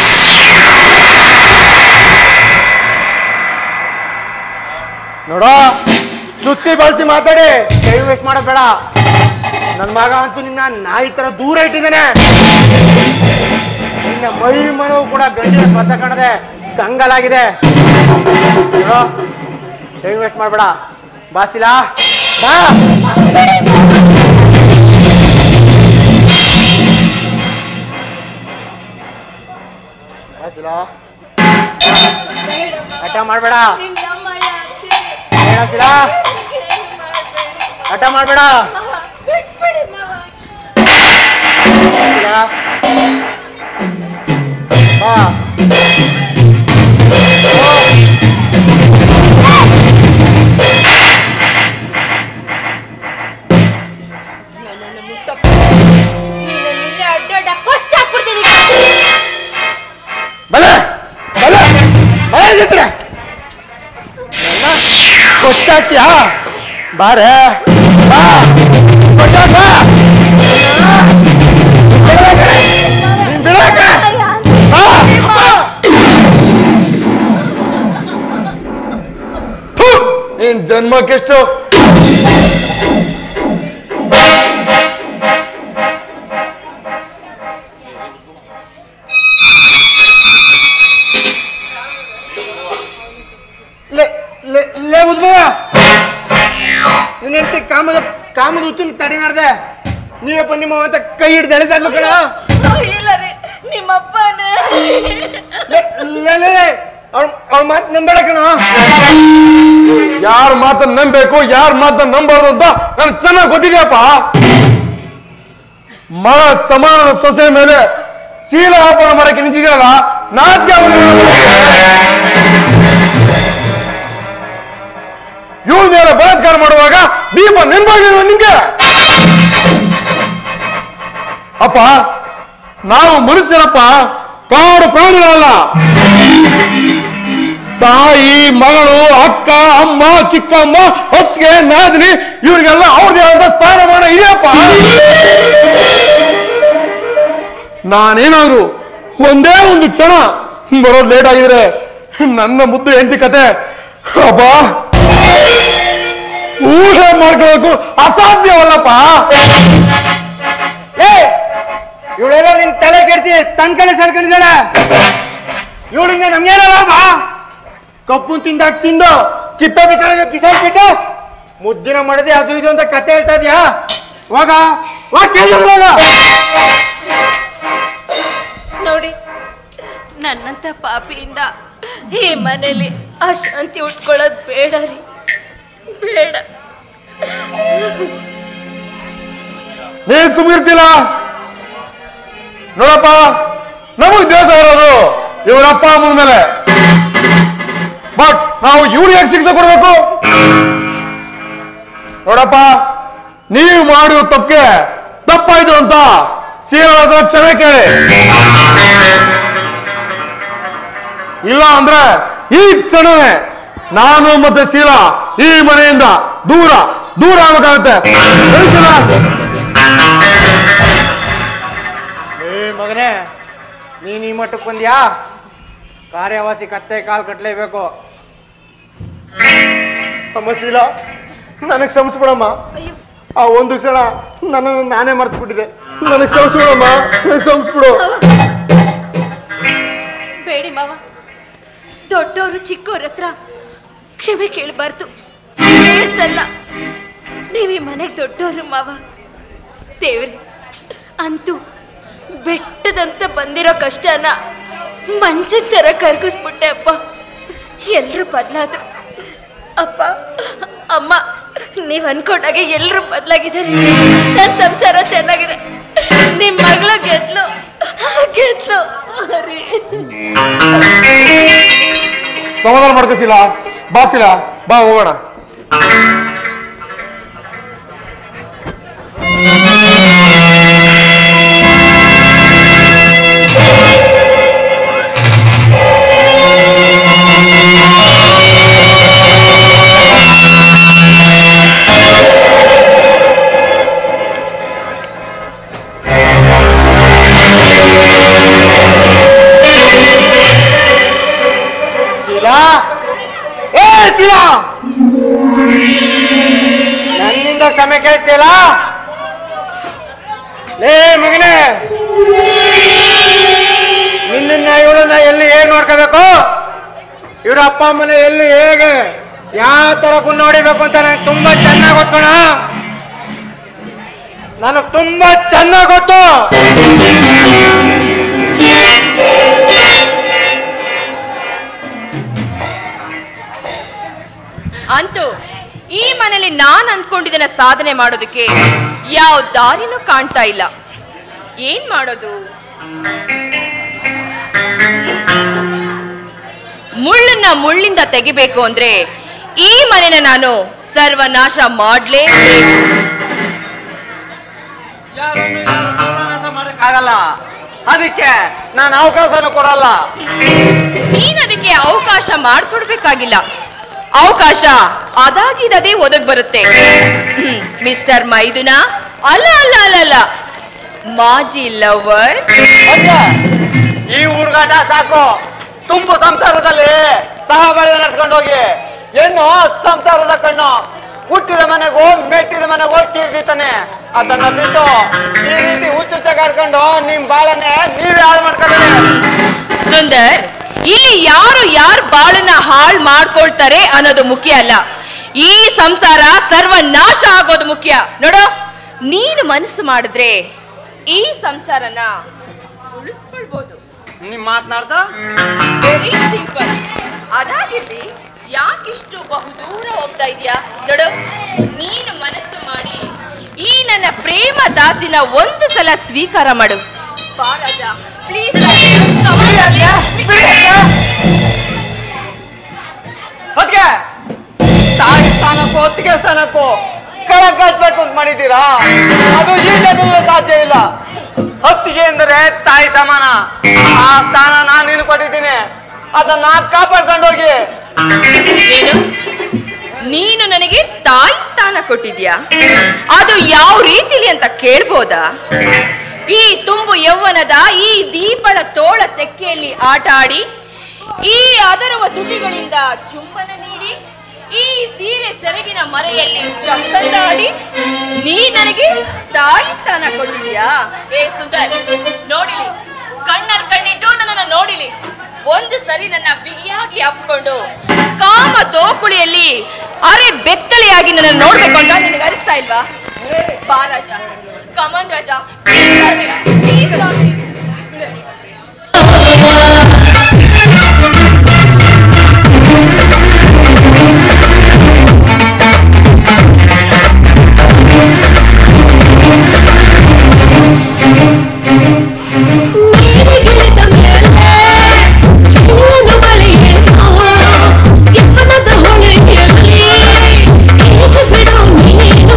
ನೋಡೋ ಸುತ್ತಿ ಬಳಸಿ ಮಾತಾಡಿ ಟೈಮ್ ವೇಸ್ಟ್ ಮಾಡೋದ್ ಬೇಡ ನನ್ನ ಮಗ ಅಂತೂ ನಿನ್ನ ನಾಯಿ ತರ ದೂರ ಇಟ್ಟಿದ್ದೇನೆ ನಿನ್ನ ಮೈ ಮನವು ಕೂಡ ಗಂಡಿನ ಸ್ಪರ್ಶ ಕಾಣದೆ ಕಂಗಲಾಗಿದೆ ನೋಡೋ ಟೈಮ್ ವೇಸ್ಟ್ ಮಾಡಬೇಡ ಬಾಸಿಲಾ ಬಾ ಬಾಸಿಲಾ ಹಠ ಮಾಡಬೇಡ ಹೇಳಸಿಲಾ ಹಠ ಮಾಡಬೇಡ ಬಾ ನನ್ನನ್ನು ಮುಟ್ಟಪ್ಪ. ನೀನನ್ನು ಇಲ್ಲೇ ಅಡ್ಡಾಡ ಕೊಚ್ಚಾಕ್ಬಿಡ್ತೀನಿ ಬಲೆ ಬಲೆ ಬಲೆ ಜೊತೆ ಕೊಟ್ಟಾಕ್ಯಾ ಬಾರೆ ಬಾ ಕೊಟ್ಟಾಕ ಬಾ ಬಿಡಾಕ. ನೀನ್ ಬಿಡಾಕ. ಬಾ. ಥು, ನಿನ್ ಜನ್ಮಕ್ಕೆಷ್ಟು ಲೇ ಲೇ ಲೇ ಉದ್ಭವ ನಿನ್ನ ಹೆಂಡತಿ ಕಾಮದ ಕಾಮದ ಹುಚ್ಚಿನ ತಡಿನಾರ್ದೆ ನೀವಪ್ಪ ನಿಮ್ಮ ಅಂತ ಕೈ ಹಿಡ್ದು ಎಳೆದಾಡ್ಲು ಕಣ ಇಲ್ಲ ರೀ ನಿಮ್ಮಪ್ಪನ ಲೇ ಲೇ ಲೇ ಲೇ ಅವ್ಳ ಅವ್ಳ ಮಾತು ನಂಬೇಡ ಕಣ ಯಾರ ಮಾತನ್ನ ನಂಬೇಕು ಯಾರ ಮಾತನ್ನ ನಂಬಾರ್ದು ಅಂತ ನನ್ಗೆ ಚೆನ್ನಾಗಿ ಗೊತ್ತಿದೆಯಪ್ಪ ಮಗ ಸಮಾನದ ಸೊಸೆ ಮೇಲೆ ಶೀಲ ಆಪಣ ಮಾಡಕ್ಕೆ ನಿಂತಿದ್ದೀರಲ್ಲ ನಾಚಿಕೆ ಇವಳ ಮೇಲೆ ಬಲಾತ್ಕಾರ ಮಾಡುವಾಗ ದೀಪ ನೆನಪಾಗಿರುವ ನಿಂಗೆ ಅಪ್ಪ ನಾವು ಮನುಷ್ಯರಪ್ಪ ಕಾಡು ಪ್ರಾಣಿಗಳಲ್ಲ ತಾಯಿ ಮಗಳು ಅಕ್ಕ ಅಮ್ಮ ಚಿಕ್ಕಮ್ಮ ಹೊತ್ತಿಗೆ ನಾದಿನಿ ಇವ್ರಿಗೆಲ್ಲ ಅವ್ರದೇ ಆದ ಸ್ಥಾನಮಾನ ಇದೆಯಪ್ಪ ನಾನೇನಾದ್ರು ಒಂದೇ ಒಂದು ಕ್ಷಣ ಬರೋದು ಲೇಟ್ ಆಗಿದ್ರೆ ನನ್ನ ಮುದ್ದು ಹೆಂಡತಿ ಕತೆ ಅಪ್ಪ ಊಹೆ ಮಾಡ್ಕೋಬೇಕು ಅಸಾಧ್ಯವಲ್ಲಪ್ಪ ಏ ಇವಳೆಲ್ಲ ನಿನ್ ತಲೆ ಕೆಡಿಸಿ ತನ್ ಕಡೆ ಸೇರ್ಕೊಂಡಿದ್ದಾಳೆ ಇವಳಿಂದ ನಮ್ಗೇನ ಲಾಭ ಕಪ್ಪು ತಿಂದಾಗ ತಿಂದು ಚಿತ್ತ ಬಿಸಾಗ ಬಿಸಾಕ್ಬಿಟ್ಟು ಮುದ್ದಿನ ಮಾಡದೆ ಅದು ಇದು ಅಂತ ಕತೆ ಹೇಳ್ತಾ ಇದ್ಯಾ ಹೋಗ ಹೋಗ ಕೆಲ್ಸಕ್ಕೆ ಹೋಗ. ನೋಡಿ ನನ್ನಂತ ಪಾಪಿಯಿಂದ ಈ ಮನೇಲಿ ಅಶಾಂತಿ ಉಟ್ಕೊಳ್ಳೋದು ಬೇಡ ರೀ ಬೇಡ ನೀನ್ ಸುಮಿರ್ಸಿಲ್ಲ ನೋಡಪ್ಪ ನಮಗ್ ದೇಶ ಇರೋದು ಇವ್ರ ಅಪ್ಪ ಅಮ್ಮನ ಮೇಲೆ ಬಟ್ ನಾವು ಇವ್ರು ಯಾಕೆ ಶಿಕ್ಷೆ ಕೊಡ್ಬೇಕು ನೋಡಪ್ಪ ನೀವು ಮಾಡುವ ತಪ್ಪಿಗೆ ತಪ್ಪಾಯ್ತು ಅಂತ ಸೀರಾ ಹತ್ರ ಕ್ಷಮೆ ಕೇಳಿ ಇಲ್ಲ ಅಂದ್ರೆ ಈ ಕ್ಷಣವೇ ನಾನು ಮತ್ತೆ ಶೀಲಾ ಈ ಮನೆಯಿಂದ ದೂರ ದೂರ ಆಗ್ಬೇಕಾಗತ್ತೆ ಸರಿ ಶೀಲಾ? ಏ ಮಗನೇ ನೀನ್ ಈ ಮಟ್ಟಕ್ಕೆ ಬಂದ್ಯಾ ಕಾರ್ಯವಾಸಿ ಕತ್ತೆ ಕಾಲ್ ಕಟ್ಲೇಬೇಕು ಅಮ್ಮ ಶೀಲಾ ನನಗೆ ಕ್ಷಮಿಸ್ಬಿಡಮ್ಮ ಆ ಒಂದು ಕ್ಷಣ ನನ್ನನ್ನು ನಾನೇ ಮರ್ತು ಬಿಟ್ಟಿದೆ ನನಗೆ ಕ್ಷಮಿಸ್ಬಿಡಮ್ಮ ಕ್ಷಮಿಸ್ಬಿಡು ಬೇಡಿ ಮಾವ ದೊಡ್ಡವರು ಚಿಕ್ಕವ್ರ ಹತ್ರ ಕ್ಷಮೆ ಕೇಳಬಾರ್ದು ಸಲ್ಲ ನೀವು ಈ ಮನೆಗೆ ದೊಡ್ಡವರು ಮಾವ ದೇವ್ರೆ ಅಂತೂ ಬೆಟ್ಟದಂತ ಬಂದಿರೋ ಕಷ್ಟನ ಮಂಚದ ಥರ ಕರ್ಗಿಸ್ಬಿಟ್ಟೆ ಅಪ್ಪ ಎಲ್ಲರೂ ಬದಲಾದ್ರು ಅಪ್ಪ ಅಮ್ಮ ನೀವು ಅನ್ಕೊಂಡಾಗೆ ಎಲ್ಲರೂ ಬದಲಾಗಿದ್ದಾರೆ ನನ್ನ ಸಂಸಾರ ಚೆನ್ನಾಗಿದೆ ನಿಮ್ಮ ಮಗಳು ಗೆದ್ಲು ಗೆದ್ಲು ರೀ ಸಮಾಧಾನ ಮಾಡ್ಕೋ ಶೀಲಾ ಬಾ ಶೀಲಾ ಬಾ ಹೋಗೋಣ ಶೀಲಾ ಏ ಶೀಲಾ ನನ್ನಿಂದ ಕ್ಷಮೆ ಕೇಳಿಸ್ತಿಲ್ಲ ಲೇ ಮಗನೇ ನಿನ್ನನ್ನ ಇವಳನ್ನ ಎಲ್ಲಿ ಹೇಗೆ ನೋಡ್ಕೋಬೇಕು ಇವ್ರ ಅಪ್ಪ ಅಮ್ಮನ ಎಲ್ಲಿ ಹೇಗೆ ಯಾವ ತರ ಕುಂದು ನೋಡಿಬೇಕು ಅಂತ ನನಗೆ ತುಂಬಾ ಚೆನ್ನಾಗಿ ಗೊತ್ತಣ ನನಗೆ ತುಂಬಾ ಚೆನ್ನಾಗಿ ಗೊತ್ತು ಅಂತೂ ಈ ಮನೇಲಿ ನಾನ್ ಅಂದ್ಕೊಂಡಿದ್ದನ್ನ ಸಾಧನೆ ಮಾಡೋದಕ್ಕೆ ಯಾವ ದಾರಿನೂ ಕಾಣ್ತಾ ಇಲ್ಲ ಏನ್ ಮಾಡೋದು ಮುಳ್ಳನ್ನ ಮುಳ್ಳಿಂದ ತೆಗಿಬೇಕು ಅಂದ್ರೆ ಈ ಮನೆನ ನಾನು ಸರ್ವನಾಶ ಮಾಡ್ಲೇಬೇಕು ಯಾರನ್ನು ಯಾರು ಸರ್ವನಾಶ ಮಾಡಕ್ಕಾಗಲ್ಲ ಅದಕ್ಕೆ ನಾನು ಅವಕಾಶನೂ ಕೊಡಲ್ಲ ನೀನ್ ಅದಕ್ಕೆ ಅವಕಾಶ ಮಾಡ್ಕೊಡ್ಬೇಕಾಗಿಲ್ಲ ಅವಕಾಶ ಅದಾಗಿದದೇ ಒದಗ್ ಬರುತ್ತೆ ಹ್ಮ್, ಮಿಸ್ಟರ್ ಮೈದುನ ಅಲ್ಲ ಅಲ್ಲ ಅಲ್ಲ ಅಲ್ಲ ಮಾಜಿ ಲವರ್ ಅಜ್ಜ, ಈ ಹುಡುಗಾಟ ಸಾಕು ತುಂಬು ಸಂಸಾರದಲ್ಲಿ ಸಹಬಾಳ್ವೆ ನಡ್ಸ್ಕೊಂಡು ಹೋಗಿ ಹೆಣ್ಣು ಸಂಸಾರದ ಕಣ್ಣು ಹುಟ್ಟಿದ ಮನೆಗೂ ಮೆಟ್ಟಿದ ಮನೆಗೂ ಕೀರ್ತಿತಾನೆ ಅದನ್ನ ಬಿಟ್ಟು ಈ ರೀತಿ ಹುಚ್ಚುಚ್ಚ ಕಾಡ್ಕೊಂಡು ನಿಮ್ ಬಾಳನೆ ನೀವೇ ಹಾಳು ಮಾಡ್ಕೊಂಡ್ರೆ ಸುಂದರ್ ಇಲ್ಲಿ ಯಾರು ಯಾರ ಬಾಳನ್ನ ಹಾಳು ಮಾಡ್ಕೊಳ್ತಾರೆ ಅನ್ನೋದು ಮುಖ್ಯ ಅಲ್ಲ ಈ ಸಂಸಾರ ಸರ್ವನಾಶ ಆಗೋದು ಮುಖ್ಯ ನೋಡು ನೀನು ಮನಸ್ಸು ಮಾಡಿದ್ರೆ ಈ ಸಂಸಾರನ ಉಳಿಸ್ಕೊಳ್ಬೋದು ನಿಮ್ ಮಾತನಾಡ್ತಾ ವೆರಿ ಸಿಂಪಲ್ ಅದಾಗಿರ್ಲಿ ಯಾಕಿಷ್ಟು ಬಹುದೂರ ಹೋಗ್ತಾ ಇದೀಯಾ ನೋಡು ನೀನು ಮನಸ್ಸು ಮಾಡಿ ಈ ನನ್ನ ಪ್ರೇಮ ದಾಸಿನ ಒಂದು ಸಲ ಸ್ವೀಕಾರ ಮಾಡು ಬಾ ರಾಜ ಪ್ಲೀಸ್ ಅದಕ್ಕೆ ತಾಯಿ ಸ್ಥಾನಕ್ಕೂ ಹೊತ್ತಿಗೆ ಸ್ಥಾನಕ್ಕೂ ಕಳಂಕ ಹಚ್ಬೇಕು ಅಂತ ಮಾಡಿದ್ದೀರಾ ಅದು ಈ ಜಗತ್ತಿನಲ್ಲಿ ಸಾಧ್ಯ ಇಲ್ಲ ಹೊತ್ತಿಗೆ ಎಂದರೆ ತಾಯಿ ಸಮಾನ ಆ ಸ್ಥಾನ ನಾನು ನೀನು ಕೊಟ್ಟಿದ್ದೀನಿ ಅದನ್ನ ಕಾಪಾಡ್ಕೊಂಡು ಹೋಗಿ ಏನು ನೀನು ನನಗೆ ತಾಯಿ ಸ್ಥಾನ ಕೊಟ್ಟಿದ್ಯಾ ಅದು ಯಾವ ರೀತಿಲಿ ಅಂತ ಕೇಳ್ಬೋದಾ ಈ ತುಂಬು ಯೌವನದ ಈ ದೀಪಳ ತೋಳ ತೆಕ್ಕೆಯಲ್ಲಿ ಆಟ ಆಡಿ ಈ ಅದರುವ ತುಟಿಗಳಿಂದ ಚುಂಬನ ನೀಡಿ ಈ ಸೀರೆ ಸೆರಗಿನ ಮರೆಯಲ್ಲಿ ಚಕ್ಕಂದಾಡಿ ನೀ ನನಗೆ ತಾಯಿ ಸ್ಥಾನ ಕೊಟ್ಟಿದ್ಯಾ ಏ ಸುಂದರ್ ನೋಡಿಲಿ ಕಣ್ಣಲ್ಲಿ ಕಣ್ಣಿಟ್ಟು ನನ್ನನ್ನು ನೋಡಿಲಿ ಒಂದು ಸರಿ ನನ್ನ ಬಿಗಿಯಾಗಿ ಅಪ್ಕೊಂಡು ಕಾಮ ತೋಕುಳಿಯಲ್ಲಿ ಅರೆ ಬೆತ್ತಲೆಯಾಗಿ ನನ್ನ ನೋಡ್ಬೇಕು ಅಂತ ನಿನಗೆ ಅನಿಸ್ತಾ ಇಲ್ವಾ ಬಾ Raja come on Raja Please, Swami. ನೀರಿಗಿಳಿದ ಮೇಲೆ ಚಿನ್ನದ ಬಳೆಯೇನೋ ಯಪ್ಪನದ ಹೊಳೆಯಲ್ಲಿ ಈಜು ಬಿಡು ನೀನು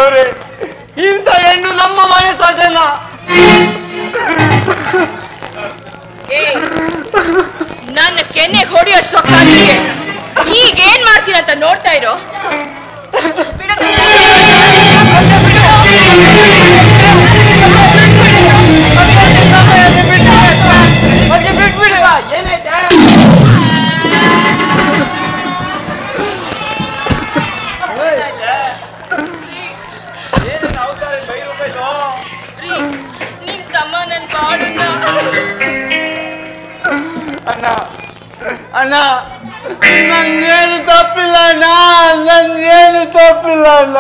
ದೇವ್ರೆ ಇಂಥ ಹೆಣ್ಣು ನಮ್ಮ ಮನೆ ಸೊಸೆನ ಏ ನನ್ನ ಕೆನ್ನೆಗೆ ಹೊಡಿಯೋಷ್ಟು ಸೊಕ್ಕ ನಿನ್ಗೆ ಈಗ ಏನ್ ಮಾಡ್ತೀನಿ ಅಂತ ನೋಡ್ತಾ ಇರೋ ನಿಮ್ ತಮ್ಮ ನನ್ ಬಾಳನ್ನ ಅಣ್ಣ ಅಣ್ಣ ನಂದೇನು ತಪ್ಪಿಲ್ಲ ಅಣ್ಣ ನಂದೇನು ತಪ್ಪಿಲ್ಲ ಅಣ್ಣ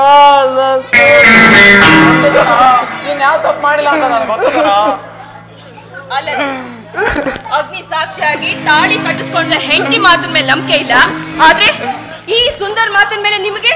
ನೀನ್ ಯಾವ ತಪ್ಪು ಮಾಡಿಲ್ಲ ಅಂತ ನನಗೆ ಗೊತ್ತಲ್ಲ ಅಲ್ಲ ಅಗ್ನಿ ಸಾಕ್ಷಿಯಾಗಿ ತಾಳಿ ಕಟ್ಟಿಸ್ಕೊಂಡ್ರೆ ಹೆಂಡತಿ ಮಾತಿನ ಮೇಲೆ ನಂಬಿಕೆ ಇಲ್ಲ ಆದ್ರೆ ಈ ಸುಂದರ್ ಮಾತಿನ ಮೇಲೆ ನಿಮಗೆ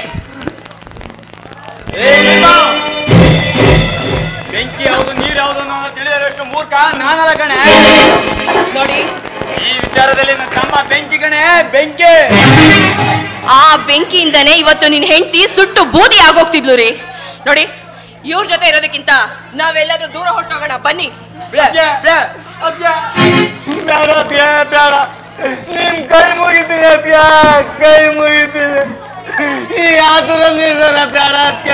ಬೆಂಕಿ ಯಾವುದು ನೀರು ಯಾವುದು ಅನ್ನೋ ತಿಳಿದಷ್ಟು ಮೂರ್ಖ ನಾನಲ್ಲ ಕಣೆ ನೋಡಿ ಈ ವಿಚಾರದಲ್ಲಿ ನನ್ನ ತಮ್ಮ ಬೆಂಕಿ ಕಣೆ ಬೆಂಕಿ ಆ ಬೆಂಕಿಯಿಂದನೇ ಇವತ್ತು ನಿನ್ ಹೆಂಡತಿ ಸುಟ್ಟು ಬೂದಿ ಆಗೋಗ್ತಿದ್ಲು ರೀ ನೋಡಿ ಇವ್ರ ಜೊತೆ ಇರೋದಕ್ಕಿಂತ ನಾವೆಲ್ಲಾದ್ರೂ ದೂರ ಹೊಟ್ಟೋಗೋಣ ಬನ್ನಿ ಬ್ಲೇ, ಬ್ಲೇ. ಬೇಡ ಅತ್ಗೆ, ಬೇಡ ನಿಮ್ ಕೈ ಮುಗಿತೀನಿ ಅತ್ಯ ಕೈ ಮುಗಿತೀನಿ ಈ ಆತುರ ನಿರ್ಧಾರ ಬೇಡ ಅತ್ಯ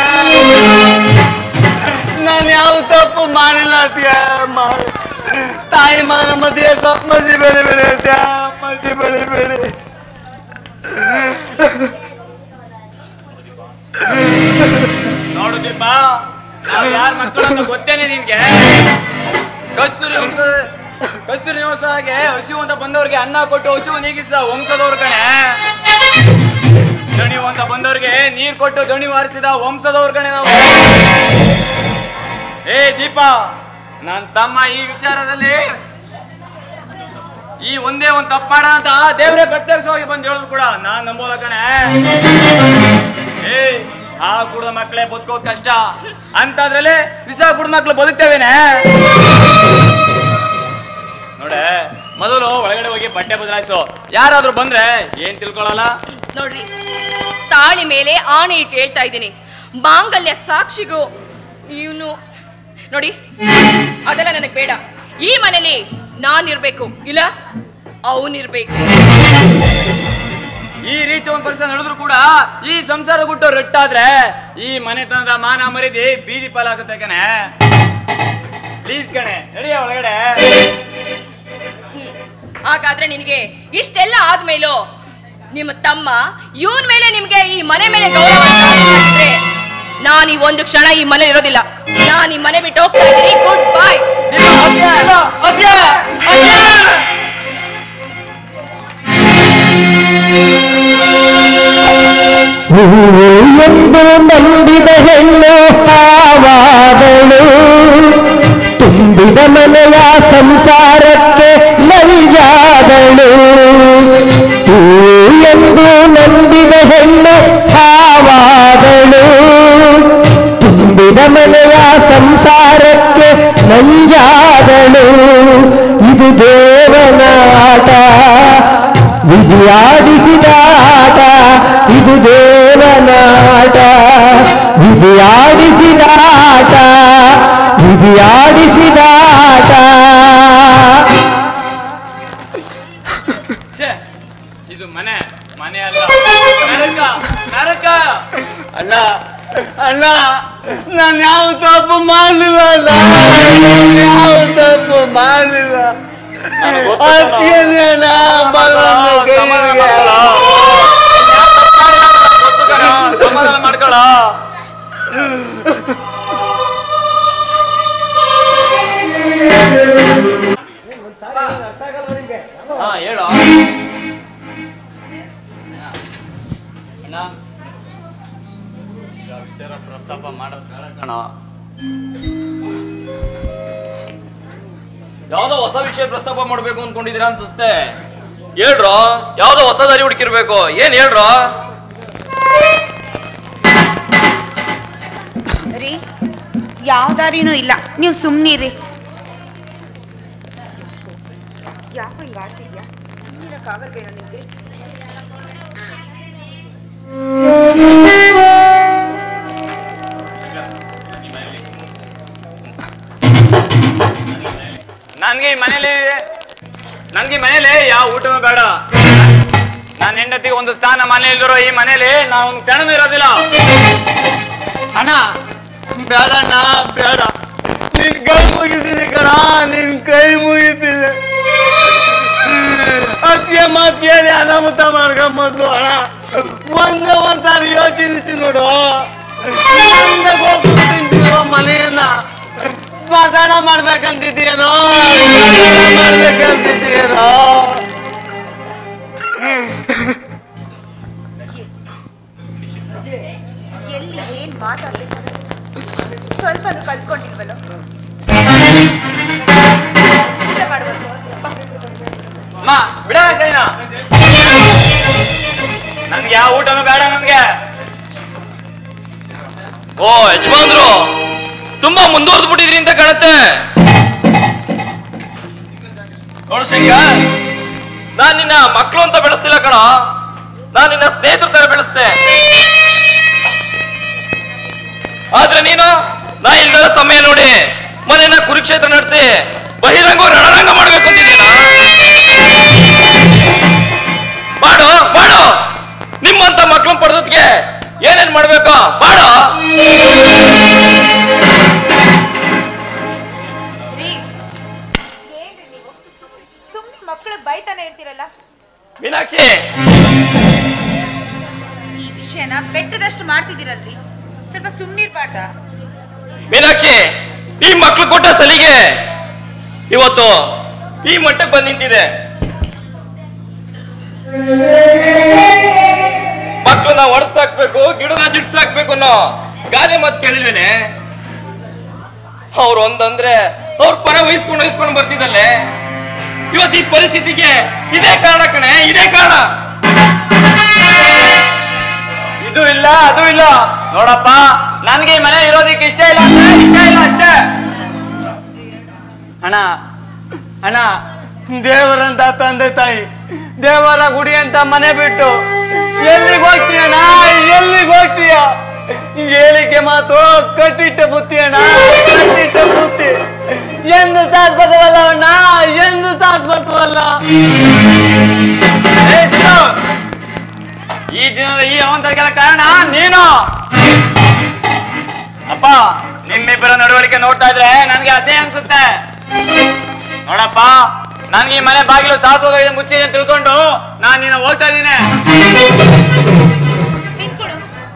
ನಾನು ಯಾವ ತಪ್ಪು ಮಾಡಿಲ್ಲ ಅತ್ಯ ಮಾಡಿ ತಾಯಿ ಮಗನ ಮಧ್ಯೆ ಸ್ವಲ್ಪ ಮಸಿ ಬೆಳಿ ಬೆಳಿ ಅತ್ಯ ಮಸಿ ಬೆಳಿ ಬೆಳಿ ನೋಡು ದೀಪ ನಾವು ಯಾರ ಮಕ್ಕಳು ಅಂತ ಗೊತ್ತೇನೆ ನಿನ್ಗೆ ಕಸ್ತೂರಿ ವಂಶ ಕಸ್ತೂರಿ ವಂಶಗೆ ಹಸಿವು ಅಂತ ಬಂದವ್ರಿಗೆ ಅನ್ನ ಕೊಟ್ಟು ಹಸಿವು ನೀಗಿಸಿದ ವಂಶದವ್ರ ಕಣೆ ದಣಿವು ಅಂತ ಬಂದವ್ರಿಗೆ ನೀರ್ ಕೊಟ್ಟು ದಣಿ ವಾರಿಸಿದ ವಂಶದವ್ರ ಕಣೆ ನಾವು ಏ ದೀಪ ನನ್ ತಮ್ಮ ಈ ವಿಚಾರದಲ್ಲಿ ಈ ಒಂದೇ ಒಂದ್ ತಪ್ಪು ಮಾಡ ಅಂತ ದೇವರೇ ಪ್ರತ್ಯಕ್ಷವಾಗಿ ಬಂದು ಹೇಳಿದ್ರು ಕೂಡ ನಾನ್ ನಂಬೋದ ಕಣೆ ಏ ಆ ಕುಡ್ದ ಮಕ್ಕಳೇ ಬದುಕೋದ್ ಕಷ್ಟ ಅಂತದ್ರಲ್ಲಿ ವಿಸ ಕುಡ್ದ ಮಕ್ಳು ಬದುಕ್ತೇವೇನೆ ನೋಡೆ ಮೊದಲು ಒಳಗಡೆ ಹೋಗಿ ಬಟ್ಟೆ ಬದಲಾಯಿಸು ಯಾರಾದ್ರೂ ಬಂದ್ರೆ ಏನ್ ತಿಳ್ಕೊಳಲ್ಲ ನೋಡ್ರಿ ತಾಳಿ ಮೇಲೆ ಆಣೆ ಇಟ್ಟು ಹೇಳ್ತಾ ಇದ್ದೀನಿ ಮಾಂಗಲ್ಯ ಸಾಕ್ಷಿಗೂ ಇವನು ನೋಡಿ ಅದೆಲ್ಲ ನನಗೆ ಬೇಡ ಈ ಮನೇಲಿ ನಾನಿರ್ಬೇಕು ಇಲ್ಲ ಅವನಿರ್ಬೇಕು ಈ ರೀತಿ ಒಂದ್ ಕೆಲಸ ನಡೆದ್ರು ಕೂಡ ಈ ಸಂಸಾರ ಗುಟ್ಟು ರಟ್ಟಾದ್ರೆ ಈ ಮನೆತನದ ಮಾನ ಮರಿದಿ ಬೀದಿ ಪಾಲಾಗುತ್ತೆ ಕಣೆ ಪ್ಲೀಸ್ ಕಣೆ ನಡಿಯ ಒಳಗಡೆ ಹಾಗಾದ್ರೆ ನಿನಗೆ ಇಷ್ಟೆಲ್ಲ ಆದ್ಮೇಲೂ ನಿಮ್ಮ ತಮ್ಮ ಇವನ್ ಮೇಲೆ ನಿಮ್ಗೆ ಈ ಮನೆ ಮೇಲೆ ಗೌರವ ಇದ್ರೆ ನಾನು ಈ ಒಂದು ಕ್ಷಣ ಈ ಮನೆ ಇರೋದಿಲ್ಲ ನಾನು ಈ ಮನೆ ಬಿಟ್ಟು ಹೋಗ್ತಾ ಇದ್ದೀನಿ ಗುಡ್ ಬಾಯ್ ಹೂವು ಎಂದು ನಂಬಿದ ಹೆಣ್ಣು ಹಾವಾದಳು ತುಂಬಿದ ಮನೆಯ ಸಂಸಾರಕ್ಕೆ ನಂಜಾದಳು ಹೂವು ಎಂದು ನಂಬಿದ ಹೆಣ್ಣು ಹಾವಾದಳು ತುಂಬಿದ ಮನೆಯ ಸಂಸಾರಕ್ಕೆ ನಂಜಾದಳು ಇದು ದೇವನಾಟ ವಿಧಿಯಾಡಿಸಿದ ಆಟ ಇದು ದೇವನಾಟ ವಿಧಿಯಾಡಿಸಿದ ಆಟ ವಿಧಿಯಾಡಿಸಿದ ಆಟ ಛೇ, ಇದು ಮನೆ ಮನೆ ಅಲ್ಲ ನರಕ ನರಕ ಅಣ್ಣ ಅಣ್ಣ ನಾನು ಯಾವ ತಪ್ಪು ಮಾಡಲಿಲ್ಲ ಅಣ್ಣ ಯಾವ ತಪ್ಪು ಮಾಡಲಿಲ್ಲ ಅತ್ತಿಗೆನೇ ಅಣ್ಣ ಬಲವಂತ ಕೈಗೆ. ಸಮಾಧಾನ ಮಾಡ್ಕೊಳ ಹಾ ಹೇಳು ವಿಚಾರ ಪ್ರಸ್ತಾಪ ಮಾಡೋದು ಬೇಡ ಕಣ ಯಾವ್ದೋ ಹೊಸ ವಿಷಯ ಪ್ರಸ್ತಾಪ ಮಾಡ್ಬೇಕು ಅನ್ಕೊಂಡಿದೀರಾ ಅನ್ಸುತ್ತೆ ಹೇಳ್ರೋ ಯಾವ್ದೋ ಹೊಸ ದಾರಿ ಹುಡುಕಿರ್ಬೇಕು ಏನ್ ಹೇಳ್ರೋ ರೀ ಯಾವ ದಾರಿನೂ ಇಲ್ಲ ನೀವು ಸುಮ್ಮನಿರಿ ಯಾಕೆ ಹಿಂಗೆ ಆಡ್ತಿದ್ಯಾ ಸುಮ್ಮನಿರಕ್ಕಾಗಲ್ವೇನೋ ನಿಮಗೆ ನನ್ಗೆ ಈ ಮನೇಲಿ ನನ್ಗೆ ಈ ಮನೇಲಿ ಯಾವ ಊಟನೂ ಬೇಡ ನನ್ನ ಹೆಂಡತಿಗೆ ಒಂದು ಸ್ಥಾನ ಮನೆಯಲ್ಲಿರೋ ಈ ಮನೇಲಿ ನಾವು ಒಂದು ಕ್ಷಣನೂ ಇರೋದಿಲ್ಲ ಅಣ್ಣ ಬೇಡಣ್ಣ ಬೇಡ ನಿನ್ ಕೈ ಮುಗಿತೀನಿ ಕಣ ನಿನ್ ಕೈ ಮುಗಿತೀನಿ ಅತ್ತಿಗೆ ಮಾತು ಕೇಳಿ ಅನಾಹುತ ಮಾಡ್ಕೊಂಬಂದು ಅಣ್ಣ ಒಂದೇ ಒಂದ್ಸಾರಿ ಯೋಚಿಸಿ ನೋಡು ಚಂದಾಗ್ ಹೋಗ್ಬಿಟ್ಟು ತಿಂತಿರೋ ಮನೆಯನ್ನ ಸ್ಮಶಾನ ಮಾಡ್ಬೇಕಂತಿದ್ದೀಯನೋ ಸ್ಮಶಾನ ಮಾಡ್ಬೇಕಂತಿದ್ದೀಯನೋ ಎಲ್ಲಿ ಏನ್ ಮಾತಾಡ್ಲಿಕ್ಕೆ ಸ್ವಲ್ಪನೂ ಕಲ್ತ್ಕೊಂಡಿಲ್ವಲ್ಲ ಊಟ ಮಾಡ್ಬೇಕು ಅಮ್ಮ ಬಿಡ ಕೈನ ನನ್ಗೆ ಯಾವ ಊಟನೂ ಬೇಡ ನನ್ಗೆ ಓ ಯಜಮಾನ್ರು ತುಂಬಾ ಮುಂದುವರೆದು ಬಿಟ್ಟಿದ್ರಿ ಅಂತ ಕಾಣುತ್ತೆ ನೋಡು ಶಂಕರ್ ನಾನ್ ನಿನ್ನ ಮಕ್ಕಳು ಅಂತ ಬೆಳೆಸ್ತಿಲ್ಲ ಕಣ ನಾನ್ ನಿನ್ನ ಸ್ನೇಹಿತರ ತರ ಬೆಳೆಸ್ತೆ ಆದ್ರೆ ನೀನು ನಾ ಇಲ್ದರ ಸಮಯ ನೋಡಿ ಮನೆಯನ್ನ ಕುರುಕ್ಷೇತ್ರ ನಡೆಸಿ ಬಹಿರಂಗ ರಣರಂಗ ಮಾಡ್ಬೇಕು ಅಂತಿದ್ದೀನ ಮಾಡು ಮಾಡು ನಿಮ್ಮಂತ ಮಕ್ಳನ್ನ ಪಡೆದದ್ಗೆ ಏನೇನ್ ಮಾಡ್ಬೇಕು ಮಾಡು ರೀ ಏನ್ರಿ ನೀವು ಸುಮ್ಮನೆ ಮಕ್ಕಳು ಬೈತಾನೆ ಇರ್ತೀರಲ್ಲ ಮೀನಾಕ್ಷಿ ಈ ವಿಷಯನ ಬೆಟ್ಟದಷ್ಟು ಮಾಡ್ತಿದ್ದೀರಲ್ರಿ ಸ್ವಲ್ಪ ಸುಮ್ಮನಿರ್ಬಾರ್ದಾ ಮೀನಾಕ್ಷಿ ಈ ಮಕ್ಳು ಕೊಟ್ಟ ಸಲಿಗೆ ಇವತ್ತು ಈ ಮಟ್ಟಕ್ಕೆ ಬಂದ್ ನಿಂತಿದೆ ಮಕ್ಳನ್ನ ಹೊಡ್ಸಾಕ್ಬೇಕು ಗಿಡನ ಜಿಡ್ಸಾಕ್ಬೇಕು ಅನ್ನೋ ಗಾದೆ ಮಾತು ಕೇಳಿಲ್ವೇನೆ ಅವ್ರು ಒಂದಂದ್ರೆ ಅವ್ರ ಪರ ವಹಿಸ್ಕೊಂಡು ವಹಿಸ್ಕೊಂಡು ಬರ್ತಿದ್ದಲ್ಲೇ ಇವತ್ತು ಈ ಪರಿಸ್ಥಿತಿಗೆ ಇದೇ ಕಾರಣ ಕಣೆ ಇದೇ ಕಾರಣ ಇದು ಇಲ್ಲ ಅದು ಇಲ್ಲ ನೋಡಪ್ಪ ನನ್ಗೆ ಈ ಮನೆ ಇರೋದಕ್ಕೆ ಇಷ್ಟ ಇಲ್ಲ ಅಂದ್ರೆ ಇಷ್ಟ ಇಲ್ಲ ಅಷ್ಟೇ ಅಣ್ಣ ಅಣ್ಣ ದೇವರಂತ ತಂದೆ ತಾಯಿ ದೇವರ ಗುಡಿ ಅಂತ ಮನೆ ಬಿಟ್ಟು ಎಲ್ಲಿಗೆ ಹೋಗ್ತೀಯ ಅಣ್ಣ ಎಲ್ಲಿಗೆ ಹೋಗ್ತೀಯ ಹಿಂಗ್ ಹೇಳಿಕೆ ಮಾತು ಕಟ್ಟಿಟ್ಟ ಬುತ್ತಿ ಅಣ್ಣ ಕಟ್ಟಿಟ್ಟ ಬುತ್ತಿ ಎಂದು ಶಾಶ್ವತವಲ್ಲ ಅಣ್ಣ ಎಂದು ಶಾಶ್ವತವಲ್ಲ ಏ ಸಿದ್ದು, ಈ ದಿನದ ಈ ಅವಂತರಿಗೆಲ್ಲ ಕಾರಣ ನೀನು ಅಪ್ಪ ನಿಮ್ಮಿಬ್ಬರ ನಡವಳಿಕೆ ನೋಡ್ತಾ ಇದ್ರೆ ನನ್ಗೆ ಅಸಹ್ಯ ಅನ್ಸುತ್ತೆ ನೋಡಪ್ಪ ನನ್ಗೆ ಈ ಮನೆ ಬಾಗಿಲು ಸಾಸೋದ ಮುಚ್ಚಿದೆ ಅಂತ ತಿಳ್ಕೊಂಡು ನಾನು ನಿನ್ನ ಹೋಗ್ತಾ ಇದ್ದೀನಿ ನಿಂತ್ಕೊಡು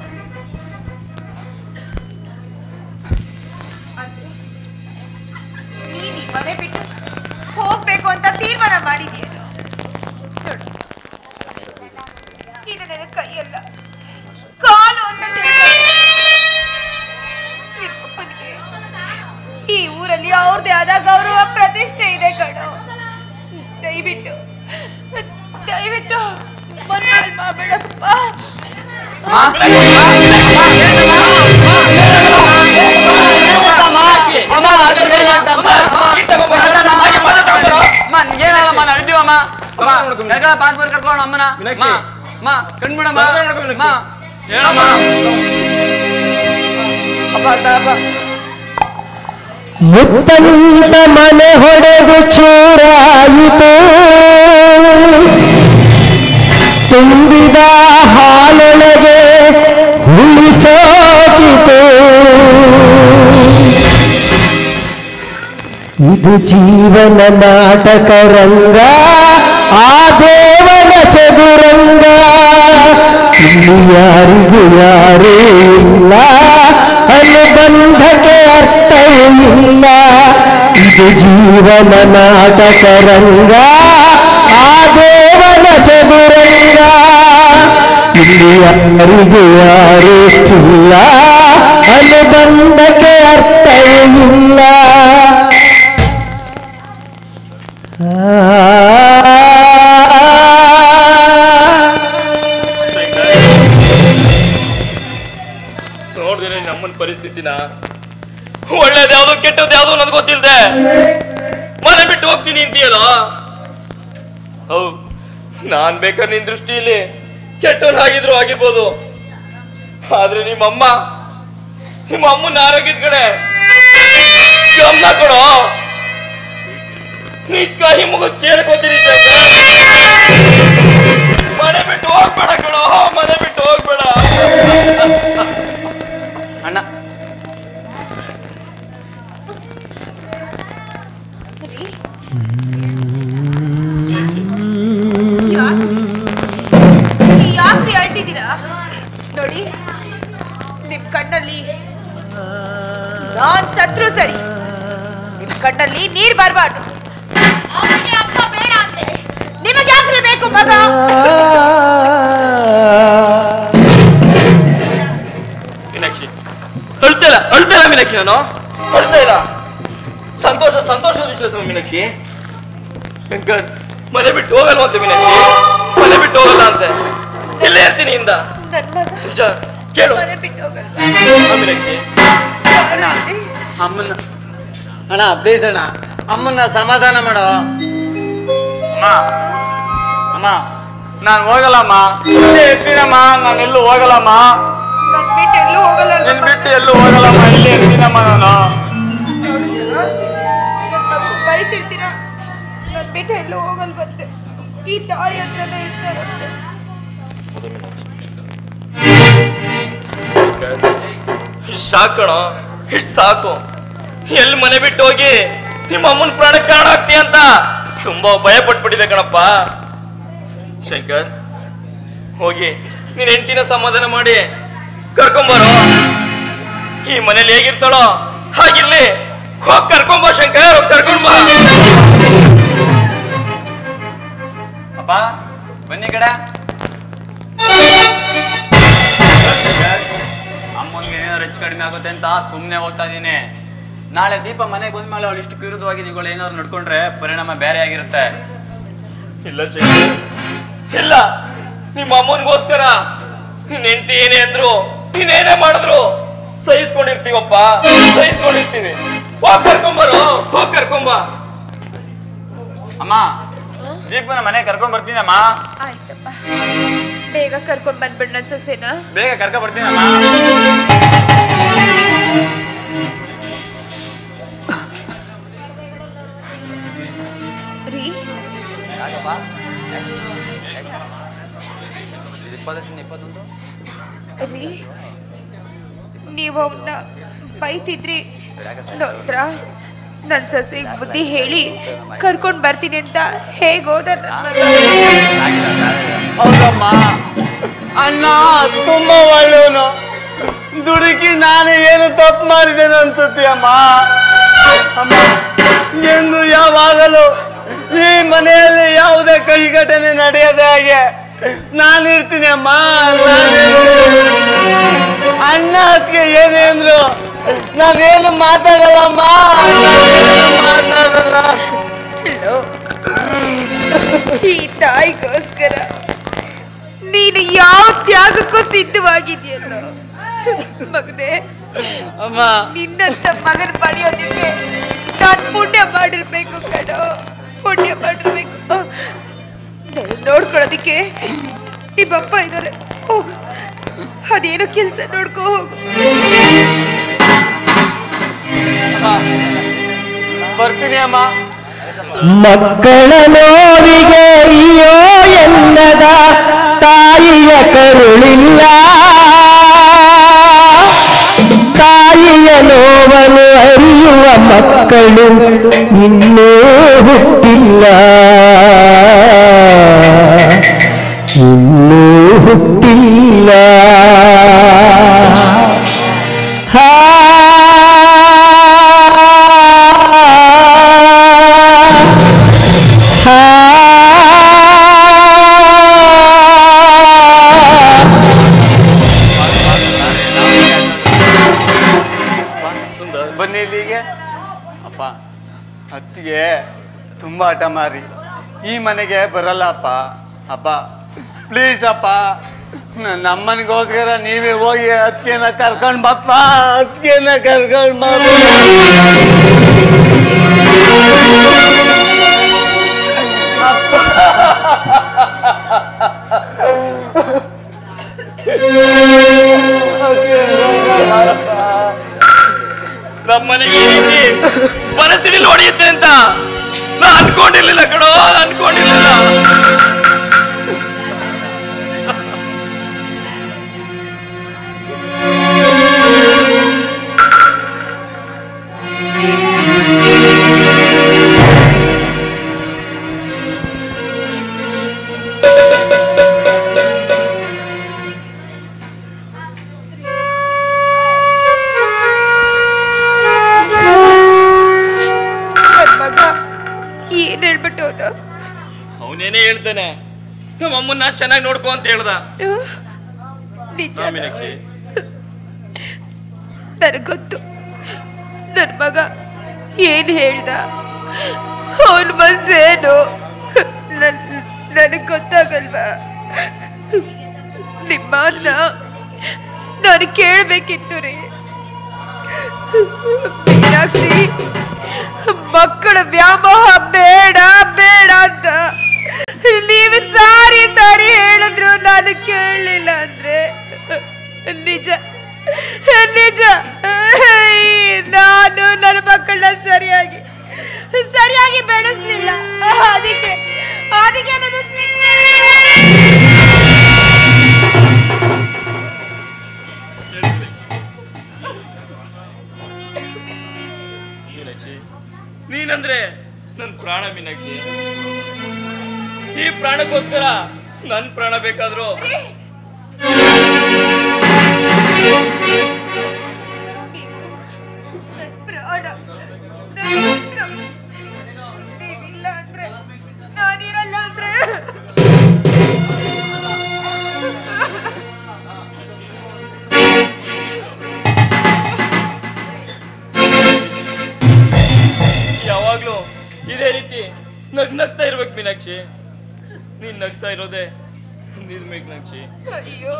ಅಂದ್ರೆ ನೀನ್ ಈ ಮನೆ ಬಿಟ್ಟು ಹೋಗ್ಬೇಕು ಅಂತ ತೀರ್ಮಾನ ಮಾಡಿದ್ಯೇನು ನೋಡು ಇದು ನನ್ನ ಕೈಯಲ್ಲ ಕಾಲು ಅಂತ ತಿಳ್ಕೊಂಡೆ. ನಿಮ್ಮಪ್ಪನಿಗೆ ಈ ಊರಲ್ಲಿ ಅವ್ರದೇ ಆದ ಗೌರವ ಪ್ರತಿಷ್ಠೆ ಇದೆ ಕಣೋ ದಯವಿಟ್ಟು ದಯವಿಟ್ಟು ಮನ್ಸಲ್ಲಿ ಮಾಡ್ಬೇಡಪ್ಪ ಅಮ್ಮ, ಅದು ಬೇಡ ಅಂತ ಅಮ್ಮ. ಅಮ್ಮ ನಿಂಗೇನಲ್ಲಮ್ಮ ನಡ್ತೀವಮ್ಮ ಅಮ್ಮ ಪಾಸ್ಪೋರ್ಟ್ ಕರ್ಕೊಂಡು ಅಮ್ಮನ ಅಮ್ಮ ಅಮ್ಮ ಕಣ್ಬಿಡಮ್ಮ ಅಮ್ಮ ಹೇಳಮ್ಮ ಅಪ್ಪ ಅತ್ತ, ಅಪ್ಪ ಮುತ್ತಂತ ಮನೆ ಹೊಡೆದು ಚೂರಾಯಿತು ತುಂಬಿದ ಹಾಲೊಳಗೆ ಹುಳಿಸೋಕಿತು ಇದು ಜೀವನ ನಾಟಕ ರಂಗ ಆ ದೇವನ ಚದುರಂಗ ಇಲ್ಲಿ ಯಾರಿಗೂ ಯಾರೂ ಇಲ್ಲ ಅನುಬಂಧಕ್ಕೆ ಅರ್ಥವಿಲ್ಲ ಇದು ಜೀವನ ನಾಟಕ ರಂಗ ಆ ದೇವನ ಚದುರಂಗ ಇಲ್ಲಿ ಯಾರಿಗೂ ಯಾರೂ ಇಲ್ಲ ಅನುಬಂಧಕ್ಕೆ ಅರ್ಥವಿಲ್ಲ ನೋಡಿದ್ರೆ ನಮ್ಮನ್ ಪರಿಸ್ಥಿತಿನ ಒಳ್ಳೇದ್ ಯಾವ್ದು ಕೆಟ್ಟದ್ ಯಾವ್ದು ನನಗೆ ಗೊತ್ತಿಲ್ದೆ ಮನೆ ಬಿಟ್ಟು ಹೋಗ್ತೀನಿ ಅಂತೀಯಲ್ಲ ಹೌ ನಾನ್ ಬೇಕಾದ್ರೆ ನಿನ್ ದೃಷ್ಟಿಯಲ್ಲಿ ಕೆಟ್ಟವನ್ ಆಗಿದ್ರು ಆಗಿರ್ಬೋದು ಆದ್ರೆ ನಿಮ್ಮಮ್ಮ ನಿಮ್ಮ ಅಮ್ಮನ ಆರೋಗ್ಯದ ಕಡೆ ಗಮನ ಕೊಡೋ ಈ ಕೈ ಮುಗಿದು ಕೇಳ್ಕೊತೀನಿ ಶಂಕರ್ ಮನೆ ಬಿಟ್ಟು ಹೋಗ್ಬೇಡ ಕಣೋ ಮನೆ ಬಿಟ್ಟು ಹೋಗ್ಬೇಡ ಅಣ್ಣ ಯಾಕ್ರಿ ಅಳ್ತಿದ್ದೀರಾ ನೋಡಿ ನಿಮ್ ಕಣ್ಣಲ್ಲಿ ನಾನ್ ಸತ್ರು ಸರಿ ನಿಮ್ ಕಣ್ಣಲ್ಲಿ ನೀರ್ ಬರಬಾರ್ದು ಅಪ್ಪ ಬೇಡ ಅಂತೆ ನಿಮಗೆ ಯಾಕ್ರಿ ಬೇಕು ಮಗ ಮೀನಾಕ್ಷಿ ಅಳ್ತಾ ಇಲ್ಲ ಅಳ್ತಾ ಇಲ್ಲ ಮೀನಾಕ್ಷಿ ನಾನು ಅಳ್ತಾ ಇಲ್ಲ ಸಂತೋಷ ಸಂತೋಷ ವಿಶ್ವಾಸ ಮೀನಾಕ್ಷಿ ಶಂಕರ್ ಮನೆ ಬಿಟ್ಟು ಹೋಗಲ್ವಂತೆ ಮೀನಾಕ್ಷಿ ಮನೆ ಬಿಟ್ಟು ಹೋಗಲ್ಲ ಅಂತೆ ಇಲ್ಲೇ ಇರ್ತೀನಿ ಇಂದ ನನ್ ಮಗ ನಿಜ ಕೇಳು ಮನೆ ಬಿಟ್ಟು ಹೋಗಲ್ಲ ಹಾ, ಮೀನಾಕ್ಷಿ ಅಮ್ಮನ ಅಣ್ಣ ಪ್ಲೀಸ್ ಅಣ್ಣ ಅಮ್ಮನ್ನ ಸಮಾಧಾನ ಮಾಡೋ ಅಮ್ಮ ಅಮ್ಮ ನಾನು ಹೋಗಲ್ಲಮ್ಮ ಇಲ್ಲೇ ಇರ್ತೀನಮ್ಮ ನಾನು ಎಲ್ಲೂ ಹೋಗಲ್ಲಮ್ಮ ನನ್ ಬಿಟ್ಟು ಎಲ್ಲೂ ಹೋಗಲ್ಲ ನಿನ್ ಬಿಟ್ಟು ಎಲ್ಲೂ ಹೋಗಲ್ಲಮ್ಮ ಇಲ್ಲೇ ಇರ್ತೀನಮ್ಮ ನಾನು ನನ್ ಮಗು ಬೈತಿರ್ತೀರಾ ನನ್ ಬಿಟ್ಟು ಎಲ್ಲೂ ಹೋಗಲ್ ಬಂತೆ ಈ ತಾಯಿ ಹತ್ರನೇ ಇರ್ತಾರಂತೆ ಇಷ್ಟ್ ಸಾಕು ಕಣೋ ಇಷ್ಟ್ ಸಾಕು ಎಲ್ಲಿ ಮನೆ ಬಿಟ್ಟು ಹೋಗಿ ನಿಮ್ಮ ಅಮ್ಮನ ಪ್ರಾಣ ಕಾರಣ ಆಗ್ತೀಯ ಅಂತ ತುಂಬಾ ಭಯ ಪಟ್ಬಿಟ್ಟಿದೆ ಕಣಪ್ಪ ಶಂಕರ್ ಹೋಗಿ ನೀನ್ ಹೆಂಡತಿನ ಸಮಾಧಾನ ಮಾಡಿ ಕರ್ಕೊಂಬರೋ ಈ ಮನೇಲಿ ಹೇಗಿರ್ತಾಳೋ ಹಾಗಿರ್ಲಿ ಹೋಗ್ ಕರ್ಕೊಂಬ ಶಂಕರ್ ಹೋಗ್ ಕರ್ಕೊಂಡ್ ಬಾ ಅಪ್ಪ ಬನ್ನಿ ಕಡೆ ಅಮ್ಮನಿಗೆ ಏನಾದ್ರು ಹೆಚ್ಚು ಕಡಿಮೆ ಆಗುತ್ತೆ ಅಂತ ಸುಮ್ಮನೆ ಹೋಗ್ತಾ ಇದ್ದೀನಿ ನಾಳೆ ದೀಪ ಮನೆಗೆ ಬಂದ್ಮೇಲೆ ಅವಳು ಇಷ್ಟು ವಿರುದ್ಧವಾಗಿ ನೀವು ಏನಾದ್ರು ನಡ್ಕೊಂಡ್ರೆ ಪರಿಣಾಮ ಬೇರೆ ಆಗಿರುತ್ತೆ ಇಲ್ಲ ಶಂಕರ್ ಇಲ್ಲ ನಿಮ್ಮ ಅಮ್ಮನಿಗೋಸ್ಕರ ನಿನ್ ಹೆಂಡತಿ ಏನೇ ಅಂದ್ರು ನೀನೇನೇ ಮಾಡಿದ್ರು ಸಹಿಸ್ಕೊಂಡಿರ್ತೀವಪ್ಪ ಸಹಿಸ್ಕೊಂಡಿರ್ತೀವಿ ಹೋಗ್ ಕರ್ಕೊಂಬರು ಹೋಗ್ ಕರ್ಕೊಂಬ ಅಮ್ಮ ದೀಪನ ಮನೆಗೆ ಕರ್ಕೊಂಡ್ ಬರ್ತೀನಮ್ಮ ಆಯ್ತಪ್ಪ ಬೇಗ ಕರ್ಕೊಂಡ್ ಬಂದ್ಬಿಡ್ ನನ್ ಸೊಸೆನ ಬೇಗ ಕರ್ಕೊಂಡ್ ಬರ್ತೀನಮ್ಮ ರೀ ರೀ ನೀವು ಅವನ್ನ ಬೈತಿದ್ರಿ ನೋಡ್ರ ನನ್ ಸೊಸೆಗ್ ಬುದ್ಧಿ ಹೇಳಿ ಕರ್ಕೊಂಡ್ ಬರ್ತೀನಿ ಅಂತ ಹೇಗ್ ಹೋದ ನನ್ ಮಗ ಹೌದಮ್ಮ ಅಣ್ಣ ತುಂಬಾ ಒಳ್ಳೆಯವನು ದುಡುಕಿ ನಾನು ಏನು ತಪ್ಪು ಮಾಡಿದ್ದೇನೆ ಅನ್ಸುತ್ತೆ ಅಮ್ಮ ಅಮ್ಮ ಎಂದು ಯಾವಾಗಲೂ ಈ ಮನೆಯಲ್ಲಿ ಯಾವುದೇ ಕೈ ಘಟನೆ ನಡೆಯದೆ ಹಾಗೆ ನಾನು ಇರ್ತೀನಿ ಅಮ್ಮ ನಾನಿರ್ತೀನಿ. ಅಣ್ಣ ಅದಕ್ಕೆ ಏನೇ ಅಂದ್ರು ನಾನೇನು ಮಾತಾಡಲ್ಲಮ್ಮ ನಾನೇನು ಮಾತಾಡಲ್ಲ ಹಲೋ ಈ ತಾಯಿಗೋಸ್ಕರ ನೀನು ಯಾವ ತ್ಯಾಗಕ್ಕೂ ಸಿದ್ಧವಾಗಿದ್ಯಲ್ಲ ಮಗನೇ ಅಮ್ಮ ನಿನ್ನಂತ ಮಗನ ಪಡೆಯೋದಿಕ್ಕೆ ನಾನ್ ಪುಣ್ಯ ಮಾಡಿರ್ಬೇಕು ಕಣೋ ಪುಣ್ಯ ಮಾಡಿರ್ಬೇಕು ನನ್ನ ನೋಡ್ಕೊಳ್ಳೋದಿಕ್ಕೆ ನಿಮ್ಮಪ್ಪ ಇದ್ದಾರೆ ಹೋಗು ಅದೇನೋ ಕೆಲಸ ನೋಡ್ಕೋ ಹೋಗು ಬರ್ತೀನಿ ಅಮ್ಮ ಮಕ್ಕಳ ನೋವಿಗೆ ಅಯ್ಯೋ ಎನ್ನದ ತಾಯಿಯ ಕರುಳಿಲ್ಲ ತಾಯಿಯ ನೋವನ್ನು ಅರಿಯುವ ಮಕ್ಕಳು ಇನ್ನೂ ಹುಟ್ಟಿಲ್ಲ ಇನ್ನೂ ಹುಟ್ಟಿಲ್ಲ ಹಾ ಬನ್ನಿ ಇಲ್ಲಿಗೆ ಅಪ್ಪ ಅತ್ತಿಗೆ ತುಂಬಾ ಹಠ ಮಾರಿ ಈ ಮನೆಗೆ ಬರಲ್ಲ ಅಪ್ಪ ಅಪ್ಪ ಪ್ಲೀಸ್ ಅಪ್ಪ ನನ್ನ ಅಮ್ಮನಿಗೋಸ್ಕರ ನೀವೇ ಹೋಗಿ ಅತ್ತಿಗೆನ ಕರ್ಕೊಂಡ್ ಬಪ್ಪ ಅತ್ತಿಗೆನ ಕರ್ಕೊಂಡ್ ಬಾ ನಮ್ಮನೆಗೆ ಈ ರೀತಿ ಮನಸ್ಸಿನಲ್ಲಿ ಹೊಡೆಯುತ್ತೆ ಅಂತ ನಾ ಅನ್ಕೊಂಡಿರ್ಲಿಲ್ಲ ಕಣೋ ಅನ್ಕೊಂಡಿರ್ಲಿಲ್ಲ ನನ್ ಮಗ ಏನ್ ಹೇಳ್ಬಿಟ್ಟು ಹೋದ ಅವನೇನೇ ಹೇಳ್ತಾನೆ ನಮ್ಮ ಅಮ್ಮನ್ನ ಚೆನ್ನಾಗಿ ನೋಡ್ಕೊ ಅಂತ ಹೇಳ್ದ ನಿಜ ಹಾ, ಮೀನಾಕ್ಷಿ ನನಗೊತ್ತು ನನ್ ಮಗ ಏನ್ ಹೇಳ್ದ ಅವನ್ ಮನ್ಸೇನು ನನಗ್ ಗೊತ್ತಾಗಲ್ವಾ ನಿಮ್ಮ ಅನ್ನ ನಾನು ಕೇಳ್ಬೇಕಿತ್ತು ರೀ ಮೀನಾಕ್ಷಿ ಮಕ್ಕಳ ವ್ಯಾಮೋಹ ಬೇಡ ಬೇಡ ಅಂತ ನೀವು ಸಾರಿ ಸಾರಿ ಹೇಳಿದ್ರು ನಾನು ಕೇಳಲಿಲ್ಲ ಅಂದ್ರೆ ನಿಜ ನಿಜ ನಾನು ನನ್ನ ಮಕ್ಕಳನ್ನ ಸರಿಯಾಗಿ ಸರಿಯಾಗಿ ಬೆಳೆಸ್ಲಿಲ್ಲ ಅದಕ್ಕೆ ಅದಕ್ಕೆ ನನ್ನ ಮೀನಾಕ್ಷಿ ನೀನಂದ್ರೆ ನನ್ ಪ್ರಾಣ ಮೀನಾಕ್ಷಿ ಈ ಪ್ರಾಣಕ್ಕೋಸ್ಕರ ನನ್ ಪ್ರಾಣ ಬೇಕಾದ್ರು ಪ್ರಾಣ ನನ್ನ ಉಸಿರು. ನೀವಿಲ್ಲ ಅಂದ್ರೆ ನಾನಿರಲ್ಲ ಅಂದ್ರೆ ಯಾವಾಗ್ಲೂ ಇದೇ ರೀತಿ ನಗ್ ನಗ್ತಾ ಇರ್ಬೇಕು ಮೀನಾಕ್ಷಿ ನೀನ್ ನಗ್ತಾ ಇರೋದೇ ನಿನ್ ಮೀನಾಕ್ಷಿ ಅಯ್ಯೋ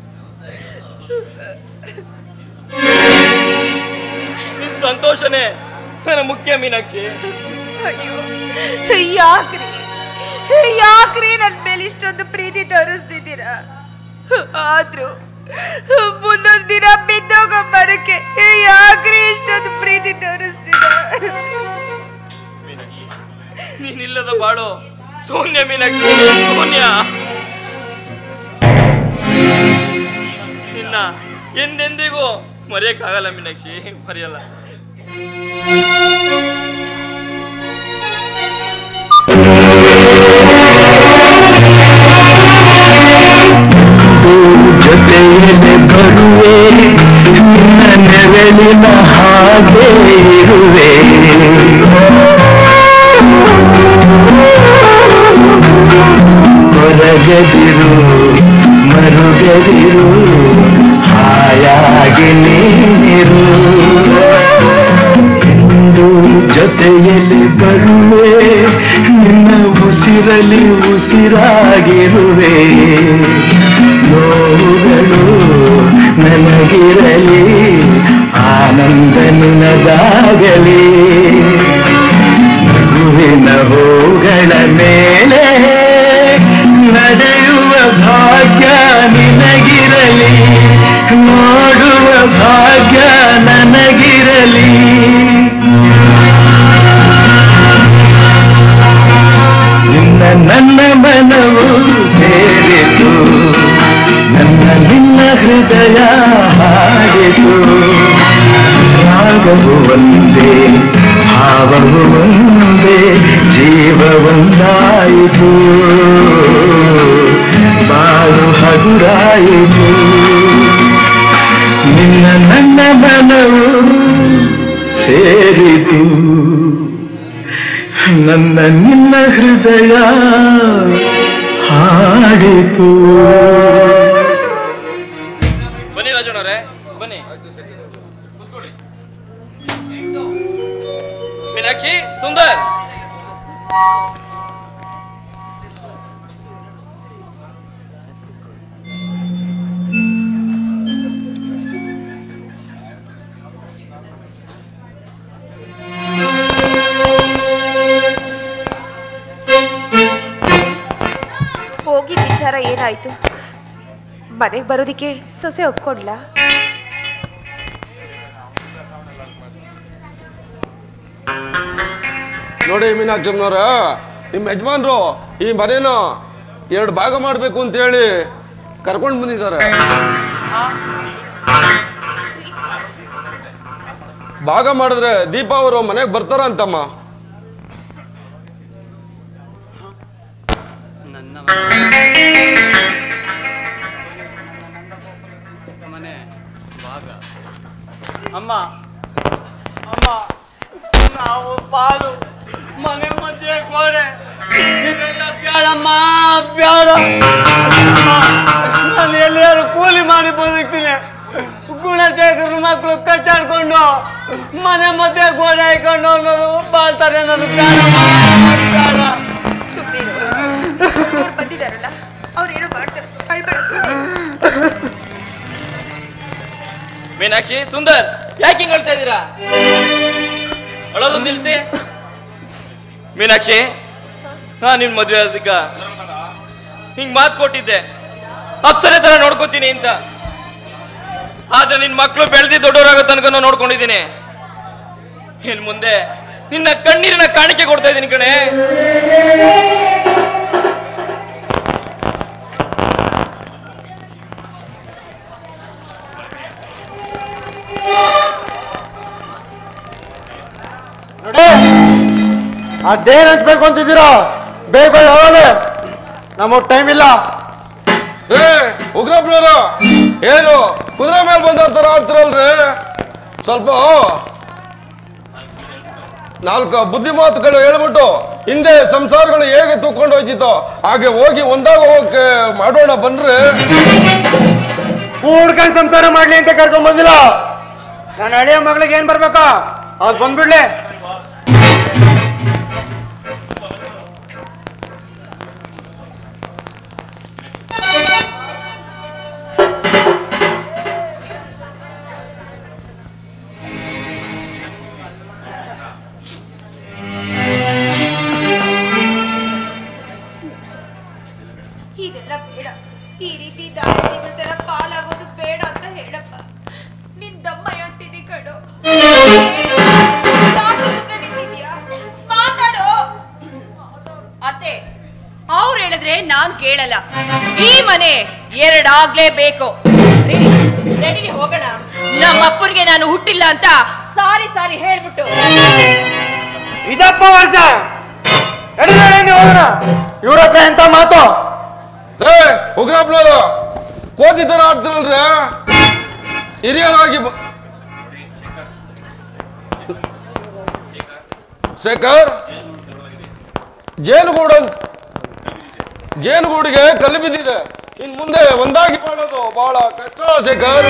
ನಿನ್ ಸಂತೋಷನೇ ನನ್ನ ಮುಖ್ಯ ಮೀನಾಕ್ಷಿ ಅಯ್ಯೋ ಯಾಕ್ರಿ ಯಾಕ್ರಿ ನನ್ ಮೇಲೆ ಇಷ್ಟೊಂದು ಪ್ರೀತಿ ತೋರಿಸ್ತಿದ್ದೀರಾ ಆದ್ರೂ ಮುಂದೊಂದ್ ದಿನ ಬಿದ್ದೋಗೋ ಮರಕ್ಕೆ ಯಾಕ್ರಿ ಇಷ್ಟೊಂದು ಪ್ರೀತಿ ತೋರಿಸ್ತೀರಾ ಮೀನಾಕ್ಷಿ ನೀನಿಲ್ಲದ ಬಾಳು ಶೂನ್ಯ ಮೀನಾಕ್ಷಿ ಶೂನ್ಯ ನಿನ್ನ ಎಂದೆಂದಿಗೂ ಮರೆಯಕ್ಕಾಗಲ್ಲ ಮೀನಾಕ್ಷಿ ಮರೆಯಲ್ಲ ಜೊತೆಯಲ್ಲಿ ಬರುವೆ ನಿನ್ನ ನೆರಳಿನ ಹಾಗೆ ಇರುವೆ ಹೊರಗದಿರು ಮರುಗದಿರು ಹಾಯಾಗಿ ನೀರು ಎಂದು ಜೊತೆಯಲ್ಲಿ ಬರುವೆ ನಿನ್ನ ಉಸಿರಲಿ ಉಸಿರಾಗಿರುವೆ ನೋವುಗಳು ನನಗಿರಲಿ ಆನಂದ ನಿನದಾಗಲಿ ನಗುವಿನ ಹೂಗಳ ಮೇಲೆ ನಡೆಯುವ ಭಾಗ್ಯ ನಿನಗಿರಲಿ ನೋಡುವ ಭಾಗ್ಯ ನನಗಿರಲಿ ನಿನ್ನ ನನ್ನ ಮನವು ಸೇರಿತು ನನ್ನ ನಿನ್ನ ಹೃದಯ ಹಾಡಿತು ರಾಗವು ಒಂದೇ ಭಾವವು ಒಂದೇ ಜೀವ ಒಂದಾಯಿತು ಬಾಳು ಹಗುರಾಯಿತು ನಿನ್ನ ನನ್ನ ಮನವು ಸೇರಿತು ನನ್ನ ನಿನ್ನ ಹೃದಯ ಹಾಡಿತು ಬನ್ನಿ ರಾಜಣ್ಣವ್ರೆ ಬನ್ನಿ ಕೂತ್ಕೊಳ್ಳಿ ಮೀನಾಕ್ಷಿ ಸುಂದರ್ ಹೋಗಿದ್ ವಿಚಾರ ಏನಾಯ್ತು ಮನೆಗೆ ಬರೋದಿಕ್ಕೆ ಸೊಸೆ ಒಪ್ಕೊಂಡ್ಲಾ ನೋಡಿ ಮೀನಾಕ್ಷಮ್ಮನವ್ರ ನಿಮ್ಮ ಯಜಮಾನ್ರು ಈ ಮನೇನ ಎರಡು ಭಾಗ ಮಾಡಬೇಕು ಅಂತ ಹೇಳಿ ಕರ್ಕೊಂಡು ಬಂದಿದ್ದಾರೆ ಭಾಗ ಮಾಡಿದ್ರೆ ದೀಪಾ ಅವರು ಮನೆಗೆ ಬರ್ತಾರ ಅಂತಮ್ಮ ಮನೆ ಭಾಗ ಅಮ್ಮ ಅಮ್ಮ ನಾವು ಪಾಲು ಮನೆ ಮಧ್ಯೆ ಗೋಡೆ ಇವೆಲ್ಲ ಬೇಡಮ್ಮ ಬೇಡ ಅಮ್ಮ, ನಾನು ಎಲ್ಲಿಯಾರು ಕೂಲಿ ಮಾಡಿ ಬದುಕ್ತೀನಿ ಗುಣಶೇಖರ ಮಕ್ಕಳು ಕಚ್ಚಾಡ್ಕೊಂಡು ಮನೆ ಮಧ್ಯೆ ಗೋಡೆ ಹಾಕೊಂಡು ಅನ್ನೋದು ಬಾಳ್ತಾರೆ ಅನ್ನೋದು ಬೇಡಮ್ಮ ಬೇಡ ಸುಮ್ಮನೆ ಅವ್ರು ಬಂದಿದಾರಲ್ಲ ಅವ್ರು ಏನೋ ಮಾಡ್ತಾರೆ ಅಳ್ಬೇಡ ಸುಮ್ನಿರು. ಮೀನಾಕ್ಷಿ ಸುಂದರ್ ಯಾಕೆ ಹಿಂಗ್ ಅಳ್ತಾ ಇದ್ದೀರಾ ಅಳೋದು ನಿಲ್ಸಿ ಮೀನಾಕ್ಷಿ ನಾ ನಿನ್ ಮದ್ವೆ ಆದಕ್ಕ ಹಿಂಗ್ ಮಾತು ಕೊಟ್ಟಿದ್ದೆ ಅಪ್ಸರೆ ತರ ನೋಡ್ಕೋತೀನಿ ಅಂತ ಆದ್ರೆ ನಿನ್ ಮಕ್ಳು ಬೆಳೆದಿ ದೊಡ್ಡವರಾಗೋ ತನಕ ನಾನು ನೋಡ್ಕೊಂಡಿದ್ದೀನಿ ಇನ್ ಮುಂದೆ ನಿನ್ನ ಕಣ್ಣೀರಿನ ಕಾಣಿಕೆ ಕೊಡ್ತಾ ಇದ್ದೀನಿ ಕಣೆ ನೋಡಿ ಅದೇನ್ ಹಂಚ್ಬೇಕು ಅಂತಿದ್ದೀರಾ ಬೇಗ ಬೇಗ ಹೋಗದೆ ನಮಗ್ ಟೈಮ್ ಇಲ್ಲ ಏ ಉಗ್ರಪ್ಪನವ್ರ ಏನು ಕುದುರೆ ಮೇಲೆ ಬಂದವ್ರ ತರ ಆಡ್ತಿರಲ್ರಿ ಸ್ವಲ್ಪ ನಾಲ್ಕು ಬುದ್ಧಿ ಮಾತುಗಳು ಹೇಳ್ಬಿಟ್ಟು ಹಿಂದೆ ಸಂಸಾರಗಳು ಹೇಗೆ ತೂಕೊಂಡು ಹೋಯ್ತಿತ್ತೋ ಹಾಗೆ ಹೋಗಿ ಒಂದಾಗ ಹೋಗಕ್ಕೆ ಮಾಡೋಣ ಬನ್ರಿ ಕೂಡ್ಕೊಂಡ್ ಸಂಸಾರ ಮಾಡ್ಲಿ ಅಂತ ಕರ್ಕೊಂಡ್ ಬಂದಿಲ್ಲ ನಾನು ಹಳೆಯ ಮಗಳಿಗೆ ಏನ್ ಬರ್ಬೇಕಾ ಅದ್ ಬಂದ್ಬಿಡ್ಲಿ ಇದೆಲ್ಲ ಬೇಡ ಈ ರೀತಿ ದಾರಿಗಳ ತರ ಪಾಲಾಗೋದು ಬೇಡ ಅಂತ ಹೇಳಪ್ಪ ನಿನ್ ದಮ್ಮಯ್ಯ ಅಂತಿದ್ದಿ ಕಣೋ ಸಾಕು ಸುಮ್ನೆ ನಿಂತಿದ್ಯಾ? ಮಾತಾಡು ಅತ್ತೆ ಅವ್ರು ಹೇಳಿದ್ರೆ ನಾನ್ ಕೇಳಲ್ಲ ಈ ಮನೆ ಎರಡಾಗ್ಲೇಬೇಕು ರೀ, ನಡೀರಿ ಹೋಗೋಣ ನಮ್ಮ ಅಪ್ಪನಿಗೆ ನಾನು ಹುಟ್ಟಿಲ್ಲ ಅಂತ ಸಾರಿ ಸಾರಿ ಹೇಳ್ಬಿಟ್ಟು ಇದಪ್ಪ ವರ್ಷ ಹೋಗೋಣ ಇವ್ರ ಹತ್ರ ಎಂತ ಮಾತು ಏ ಉಗ್ರಪ್ಪನವ್ರು ಕೋತಿ ತರ ಆಡ್ತಿರಲ್ರಿ ಹಿರಿಯರಾಗಿ ಬ- ಶೇಖರ್ ಜೇನುಗೂಡು ಅಂತ ಜೇನುಗೂಡಿಗೆ ಕಲ್ಲು ಬಿದ್ದಿದೆ ಇನ್ ಮುಂದೆ ಒಂದಾಗಿ ಮಾಡೋದು ಬಹಳ ಕಷ್ಟ ಶೇಖರ್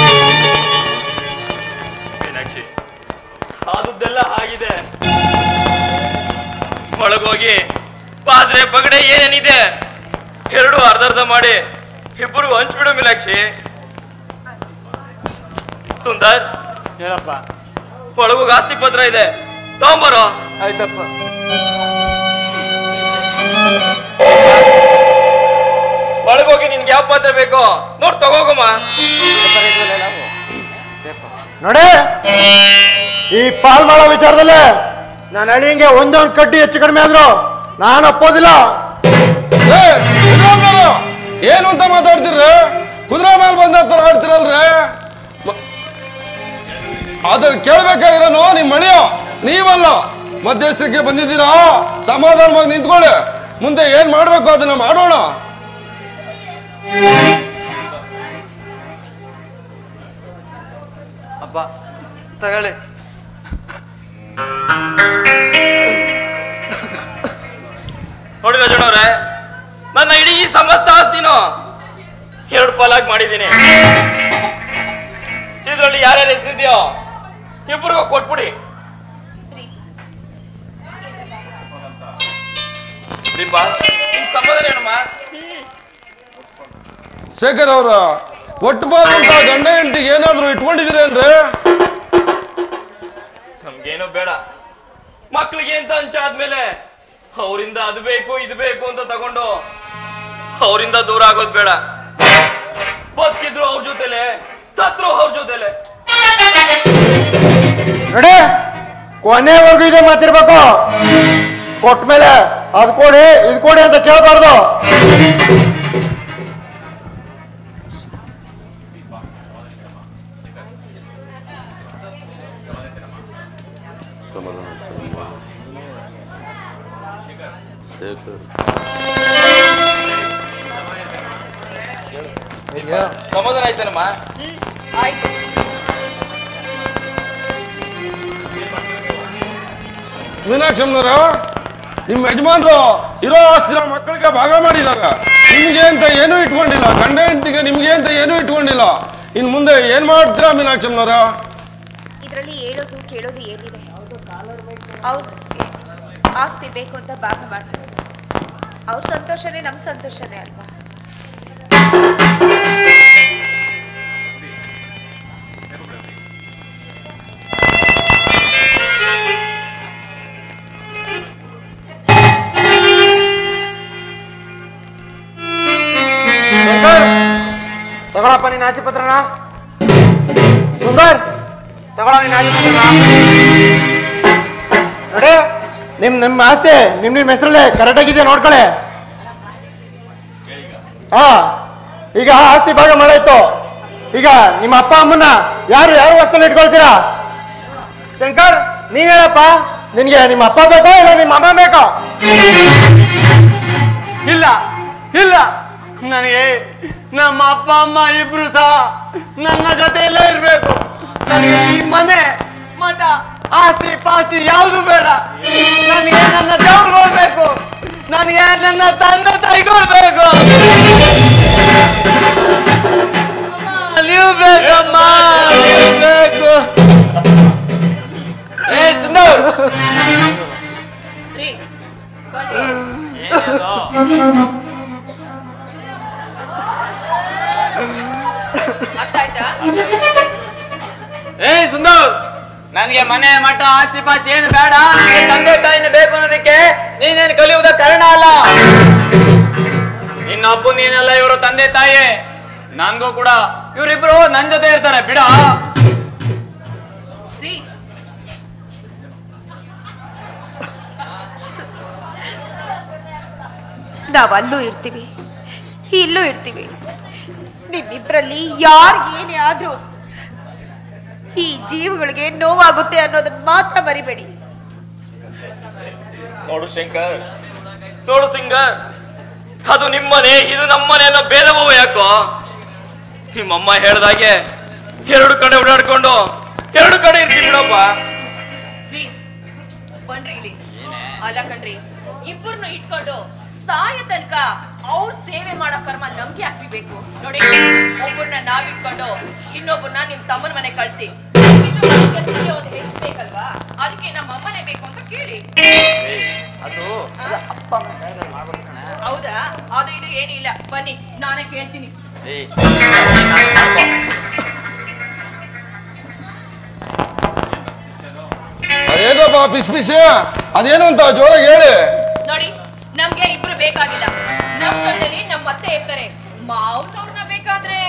ಮೀನಾಕ್ಷಿ ಆದದ್ದೆಲ್ಲ ಆಗಿದೆ ಒಳಗೋಗಿ ಪಾತ್ರೆ ಬಗಡೆ ಏನೇನಿದೆ ಎರಡು ಅರ್ಧ ಅರ್ಧ ಮಾಡಿ ಇಬ್ಬರು ಹಂಚ್ಬಿಡು ಮೀನಾಕ್ಷಿ ಸುಂದರ್ ಹೇಳಪ್ಪ ಒಳಗೋಗಿ ಆಸ್ತಿ ಪತ್ರ ಇದೆ ತಗೊಂಬರೋ ಆಯ್ತಪ್ಪ ಒಳಗೋಗಿ ನಿನ್ಗೆ ಯಾವ ಪಾತ್ರೆ ಬೇಕೋ ನೋಡ್ ತಗೋಗಮ್ಮ ನೋಡಿ ಈ ಪಾಲ್ ಮಾಡೋ ವಿಚಾರದಲ್ಲಿ ನಾನು ಅಳಿಯಂಗೆ ಒಂದೊಂದು ಕಡ್ಡಿ ಹೆಚ್ಚು ಕಡಿಮೆ ಆದ್ರು ನಾನು ಒಪ್ಪೋದಿಲ್ಲ ಏ, ಉಗ್ರಪ್ಪನವ್ರು, ಏನು ಅಂತ ಮಾತಾಡ್ತಿರ್ರಿ ಕುದುರೆ ಮೇಲೆ ಬಂದ ತರ ಆಡ್ತಿರಲ್ರಿ ಮ- ಅದ್ರ ಕೇಳ್ಬೇಕಾಗಿರೋನು ನಿಮ್ ಮಳಿಯೋ ನೀವಲ್ಲ ಮಧ್ಯಸ್ಥಿಕೆ ಬಂದಿದ್ದೀರಾ ಸಮಾಧಾನವಾಗಿ ನಿಂತ್ಕೊಳ್ಳಿ ಮುಂದೆ ಏನ್ ಮಾಡ್ಬೇಕು ಅದನ್ನ ಮಾಡೋಣ ಅಪ್ಪ ತಗೊಳ್ಳಿ ನೋಡಿ ರಜಣವ್ರೆ ನನ್ನ ಇಡೀ ಸಮಸ್ತ ಆಸ್ತಿನೂ ಎರಡು ಪಾಲಾಗಿ ಮಾಡಿದ್ದೀನಿ ಇದ್ರಲ್ಲಿ ಯಾರ್ಯಾರ ಹೆಸರಿದೆಯೋ ಇಬ್ಬರಿಗೂ ಕೊಟ್ಬಿಡಿ ದೀಪಾ ನಿಮ್ ಸಮಾಧಾನ ಏನಮ್ಮ ಶೇಖರ್ ಅವ್ರ ಒಟ್ಟು ಬಾದಂತ ಗಂಡ ಹೆಂಡತಿಗೆ ಏನಾದ್ರು ಇಟ್ಕೊಂಡಿದ್ದೀರಿ ಅಂದ್ರೆ ನಮ್ಗೇನು ಬೇಡ ಮಕ್ಳಿಗೆ ಅಂತ ಹಂಚಾದ್ಮೇಲೆ ಅವರಿಂದ ಅದು ಬೇಕು ಇದು ಬೇಕು ಅಂತ ತಗೊಂಡು ಅವರಿಂದ ದೂರ ಆಗೋದ್ ಬೇಡ ಬದುಕಿದ್ರು ಅವ್ರ ಜೊತೆಲೆ ಸತ್ರು ಅವ್ರ ಜೊತೆಲೆ ನೋಡಿ ಕೊನೆವರೆಗೂ ಇದೇ ಮಾತಿರ್ಬೇಕು ಕೊಟ್ಮೇಲೆ ಅದ್ ಕೊಡಿ ಇದ್ ಕೊಡಿ ಅಂತ ಕೇಳಬಾರ್ದು ಸಮಾಧಾನ ಆಯ್ತೇನಮ್ಮ ಆಯ್ತು ಮೀನಾಕ್ಷಮ್ಮನವರ ನಿಮ್ಮ ಯಜಮಾನ್ರು ಇರೋ ಆಸ್ತಿನ ಮಕ್ಕಳಿಗೆ ಭಾಗ ಮಾಡಿದಾಗ ನಿಮ್ಗೆ ಅಂತ ಏನೂ ಇಟ್ಕೊಂಡಿಲ್ಲ ಗಂಡ ಹೆಂಡತಿಗೆ ನಿಮ್ಗೆ ಅಂತ ಏನೂ ಇಟ್ಕೊಂಡಿಲ್ಲ ಇನ್ ಮುಂದೆ ಏನ್ ಮಾಡ್ತೀರಾ ಮೀನಾಕ್ಷಮ್ಮನವರ ಇದರಲ್ಲಿ ಹೇಳೋದು ಕೇಳೋದು ಏನಿದೆ ಅವ್ರ ಆಸ್ತಿ ಬೇಕು ಅಂತ ಭಾಗ ಮಾಡ್ತಾರೆ ಅವ್ರ ಸಂತೋಷನೇ ನಮ್ ಸಂತೋಷನೇ ಅಲ್ವಾ ಶಂಕರ್ ತಗೊಳಪ್ಪ ನಿನ್ನ ಆಸ್ತಿ ಪತ್ರನ ಸುಂದರ್ ತಗೊಳ ನಿನ್ನ ಆಸ್ತಿ ಪತ್ರನ ನೋಡಿ ನಿಮ್ ನಿಮ್ಮ ಆಸ್ತಿ ನಿಮ್ ನಿಮ್ ಹೆಸರಲ್ಲೇ ಕರೆಕ್ಟ್ ಆಗಿದೆ ನೋಡ್ಕೊಳ್ಳಿ ಹಾ ಈಗ ಆಸ್ತಿ ಭಾಗ ಮಾಡಾಯ್ತು ಈಗ ನಿಮ್ಮ ಅಪ್ಪ ಅಮ್ಮನ್ನ ಯಾರು ಯಾರು ವಸ್ತುನ ಇಟ್ಕೊಳ್ತೀರಾ ಶಂಕರ್ ನೀವ್ ಹೇಳಪ್ಪ ನಿನ್ಗೆ ನಿಮ್ಮ ಅಪ್ಪ ಬೇಕೋ ಇಲ್ಲ ನಿಮ್ಮ ಅಮ್ಮ ಬೇಕೋ ಇಲ್ಲ ಇಲ್ಲ ನನಗೆ ನಮ್ಮ ಅಪ್ಪ ಅಮ್ಮ ಇಬ್ರು ಸಹ ನನ್ನ ಜೊತೆಯಲ್ಲೇ ಇರ್ಬೇಕು ನನಗೆ ಈ ಮನೆ ಮಠ ಆಸ್ತಿ ಪಾಸ್ತಿ ಯಾವುದು ಬೇಡ ನನಗೆ ನನ್ನ ದೇವ್ರುಗಳು ಬೇಕು ನನಗೆ ನನ್ನ ತಂದೆ ತಾಯಿಗಳು ಬೇಕು ಅಮ್ಮ, ನೀವು ಬೇಕಮ್ಮ ನೀವು ಬೇಕು ಏ ಸುಂದರ್ ರೀ ಅರ್ಥ ಆಯ್ತಾ ಏ ಸುಂದರ್ ನನಗೆ ಮನೆ ಮಠ ಆಸ್ತಿ ಪಾಸ್ತಿ ಏನು ಬೇಡ ನನಗೆ ತಂದೆ ತಾಯಿನ ಬೇಕು ಅನ್ನೋದಕ್ಕೆ ನೀನೇನು ಕಲಿಯುವುದ ಕಾರಣ ಅಲ್ಲ ನಿನ್ನ ಅಪ್ಪು ನೀನೆಲ್ಲ ಇವರು ತಂದೆ ತಾಯಿ ನನ್ಗೂ ಕೂಡ ಇವರಿಬ್ರು ನನ್ ಜೊತೆ ಇರ್ತಾರೆ ಬಿಡ ರೀ ನಾವ್ ಅಲ್ಲೂ ಇರ್ತೀವಿ ಇಲ್ಲೂ ಇರ್ತೀವಿ ನಿಮ್ಮಿಬ್ರಲ್ಲಿ ಯಾರ್ ಏನೇ ಆದ್ರೂ ಈ ಜೀವಗಳಿಗೆ ನೋವಾಗುತ್ತೆ ಅನ್ನೋದನ್ನ ಮಾತ್ರ ಮರಿಬೇಡಿ ನೋಡು ಶಂಕರ್ ನೋಡು ಸಿಂಗರ್ ಅದು ನಿಮ್ಮನೆ ಇದು ನಮ್ಮನೆ ಅನ್ನೋ ಭೇದ ಭಾವ ಯಾಕೋ ನಿಮ್ಮಮ್ಮ ಹೇಳ್ದಾಗೆ ಎರಡು ಕಡೆ ಓಡಾಡ್ಕೊಂಡು ಎರಡು ಕಡೆ ಇರ್ತೀವಿ ಬಿಡಪ್ಪ ರೀ ಬನ್ರಿ ಇಲ್ಲಿ ಅಲ್ಲ ಕಣ್ರಿ ಇಬ್ಬರನ್ನು ಇಟ್ಕೊಂಡು ಸಾಯ ತನಕ ಅವ್ರ ಸೇವೆ ಮಾಡೋ ಕರ್ಮ ನಮ್ಗೆ ಹಾಕಿಬೇಕು ನೋಡಿ ಒಬ್ಬರನ್ನ ನಾವ್ ಇಟ್ಕೊಂಡು ಇನ್ನೊಬ್ಬರನ್ನ ನಿಮ್ ತಮ್ಮನ ಮನೆ ಕಳ್ಸಿ ಕೆಲ್ಸಕ್ಕೆ ಒಂದು ಹೆಲ್ಪ್ ಬೇಕಲ್ವಾ ಅದಕ್ಕೆ ನಮ್ಮ ಅಮ್ಮನೇ ಬೇಕು ಅಂತ ಕೇಳಿ ಅದು ಹೌದಾ ಅದು ಇದು ಏನಿಲ್ಲ ಬನ್ನಿ ನಾನೇ ಕೇಳ್ತೀನಿ ಅದೇನಪ್ಪ ಪಿಸ್ ಪಿಸಿ ಅದೇನು ಅಂತ ಜೋರಾಗಿ ಹೇಳಿ ನೋಡಿ ನಮ್ಗೆ ಇಬ್ರು ಬೇಕಾಗಿಲ್ಲ ನಮ್ ಜೊತೆಲಿ ನಮ್ ಮತ್ತೆ ಇರ್ತಾರೆ ಮಾವ್ನವ್ರನ್ನ ಬೇಕಾದ್ರೆ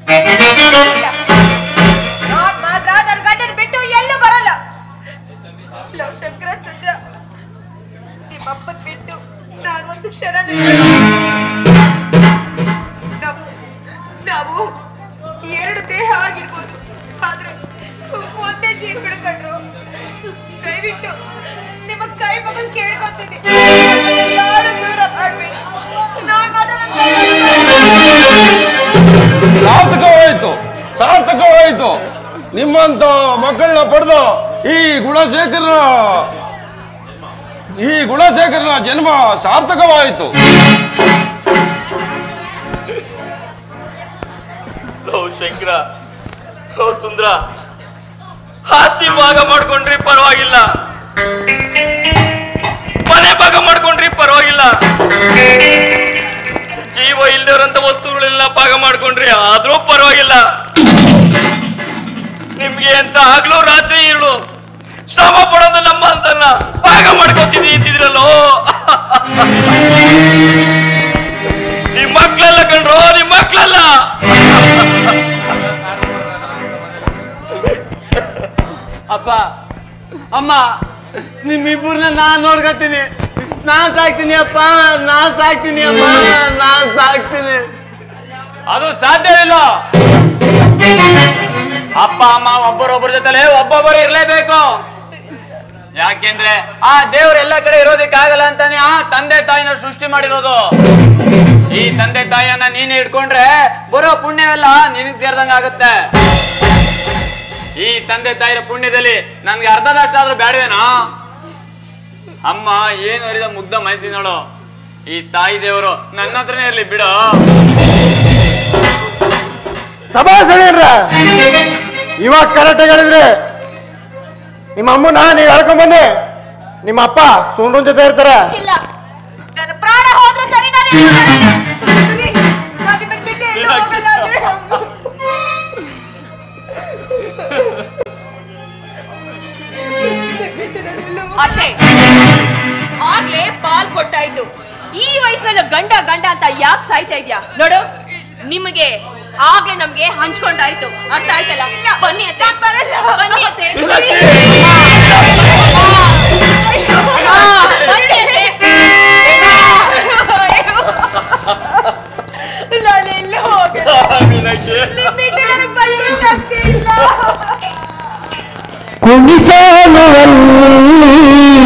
ನಾನ್ ಮಾತ್ರ ನನ್ ಗಂಡನ ಬಿಟ್ಟು ಎಲ್ಲೂ ಬರಲ್ಲ ಲವ್ ಶಂಕರ ಸುಂದ್ರ ನಿಮ್ಮಪ್ಪನ್ ಬಿಟ್ಟು ನಾನು ಒಂದು ಕ್ಷಣ ನಾವು ಎರಡು ದೇಹ ಆಗಿರ್ಬೋದು ಆದ್ರೆ ಒಂದೇ ಜೀವಗಳು ಕಂಡ್ರು ದಯವಿಟ್ಟು ನಿಮ್ಮ ಕೈ ಮಗನ್ ಕೇಳ್ಕೊತೀನಿ ಯಾರು ದೂರ ಮಾಡ್ಬೇಡಿ ನಾನ್ ಮಾತ್ರ ನನ್ ಗಂಡನ್ನ ಸಾರ್ಥಕವಾಯಿತು ಸಾರ್ಥಕವಾಯಿತು ನಿಮ್ಮಂತ ಮಕ್ಕಳನ್ನ ಪಡೆದು ಈ ಗುಣಶೇಖರನ ಈ ಗುಣಶೇಖರನ ಜನ್ಮ ಸಾರ್ಥಕವಾಯಿತು ಲೋ ಶಂಕರ ಲೋ ಸುಂದ್ರ ಆಸ್ತಿ ಭಾಗ ಮಾಡ್ಕೊಂಡ್ರಿ ಪರವಾಗಿಲ್ಲ ಮನೆ ಭಾಗ ಮಾಡ್ಕೊಂಡ್ರಿ ಪರವಾಗಿಲ್ಲ ಜೀವ ಇಲ್ದಿರೋಂಥ ವಸ್ತುಗಳೆಲ್ಲ ಭಾಗ ಮಾಡ್ಕೊಂಡ್ರಿ ಆದ್ರೂ ಪರವಾಗಿಲ್ಲ ನಿಮ್ಗೆ ಅಂತ ಆಗ್ಲೂ ರಾತ್ರಿ ಇರುಳು ಶ್ರಮ ಪಡೋದು ನಮ್ಮ ಅಂತನ್ನ ಭಾಗ ಮಾಡ್ಕೊತೀನಿ ಅಂತಿದ್ರಲ್ಲೋ ನಿಮ್ ಮಕ್ಳೆಲ್ಲ ಕಂಡ್ರೋ ನಿಮ್ ಮಕ್ಳೆಲ್ಲ ಅಪ್ಪ ಅಮ್ಮ ನಿಮ್ಮಿಬ್ಬರನ್ನ ನಾನ್ ನೋಡ್ಕೊತೀನಿ ನಾನ್ ಸಾಕ್ತೀನಿ ಅಪ್ಪ ನಾನ್ ಸಾಕ್ತೀನಿ ಅಮ್ಮ ನಾನ್ ಸಾಕ್ತೀನಿ ಅದು ಸಾಧ್ಯವಿಲ್ಲ ಅಪ್ಪ ಅಮ್ಮ ಒಬ್ಬರೊಬ್ಬರ ಜೊತೆಲೆ ಒಬ್ಬೊಬ್ಬರು ಇರ್ಲೇಬೇಕು ಯಾಕೆಂದ್ರೆ ಆ ದೇವ್ರ ಎಲ್ಲ ಕಡೆ ಇರೋದಕ್ಕಾಗಲ್ಲ ಅಂತಾನೆ ಆ ತಂದೆ ತಾಯಿನ ಸೃಷ್ಟಿ ಮಾಡಿರೋದು ಈ ತಂದೆ ತಾಯಿಯನ್ನ ನೀನೇ ಇಟ್ಕೊಂಡ್ರೆ ಬರೋ ಪುಣ್ಯವೆಲ್ಲ ನಿನಗ್ ಸೇರ್ದಂಗ ಆಗುತ್ತೆ ಈ ತಂದೆ ತಾಯಿರ ಪುಣ್ಯದಲ್ಲಿ ನನ್ಗೆ ಅರ್ಧದಷ್ಟಾದ್ರೂ ಬೇಡವೇನಾ ಅಮ್ಮ ಏನು ಅರಿದ ಮುಗ್ಧ ಮನಸ್ಸಿನೋಳು ಈ ತಾಯಿ ದೇವರು ನನ್ನ ಹತ್ರನೇ ಇರ್ಲಿ ಬಿಡು ಸಭಾಸದೇನ್ರ ಇವಾಗ ಕರೆಕ್ಟಾಗಿ ನಿಮ್ಮ ಅಮ್ಮನ ನೀವು ಹೇಳ್ಕೊಂಬನ್ನಿ ನಿಮ್ಮ ಅಪ್ಪ ಸುಂಡ್ರನ್ ಜೊತೆ ಇರ್ತಾರ ಇಲ್ಲ ನನ್ನ ಪ್ರಾಣ ಹೋದ್ರೆ ಸರಿ ನಾನು ನಾನು ನಿಮ್ಮನ್ನ ಬಿಟ್ಟು ಎಲ್ಲೂ ಹೋಗಲ್ಲ ಅಂದ್ರೆ. ಅತ್ತೆ ಆಗ್ಲೇ ಪಾಲ್ ಕೊಟ್ಟಾಯ್ತು ಈ ವಯಸ್ಸಲ್ಲಿ ಗಂಡ ಗಂಡ ಅಂತ ಯಾಕೆ ಸಾಯ್ತಾ ಇದ್ಯಾ ನೋಡು ನಿಮಗೆ ಆಗ್ಲೇ ನಮ್ಗೆ ಹಂಚ್ಕೊಂಡಾಯ್ತು ಅರ್ಥ ಆಯ್ತಲ್ಲ ಬನ್ನಿ ಅತ್ತೆ ಬನ್ನಿ ಅತ್ತೆ ಆ, ಬನ್ನಿ ಅತ್ತೆ ನಾನು ಎಲ್ಲೂ ಹೋಗಲ್ಲ ನಿಮ್ ಬಿಟ್ಟು ನನಗ್ ಬದುಕಕ್ ಆಗ್ತಿಲ್ಲ. ಕುಣಿಸಾಲುವಲ್ಲಿ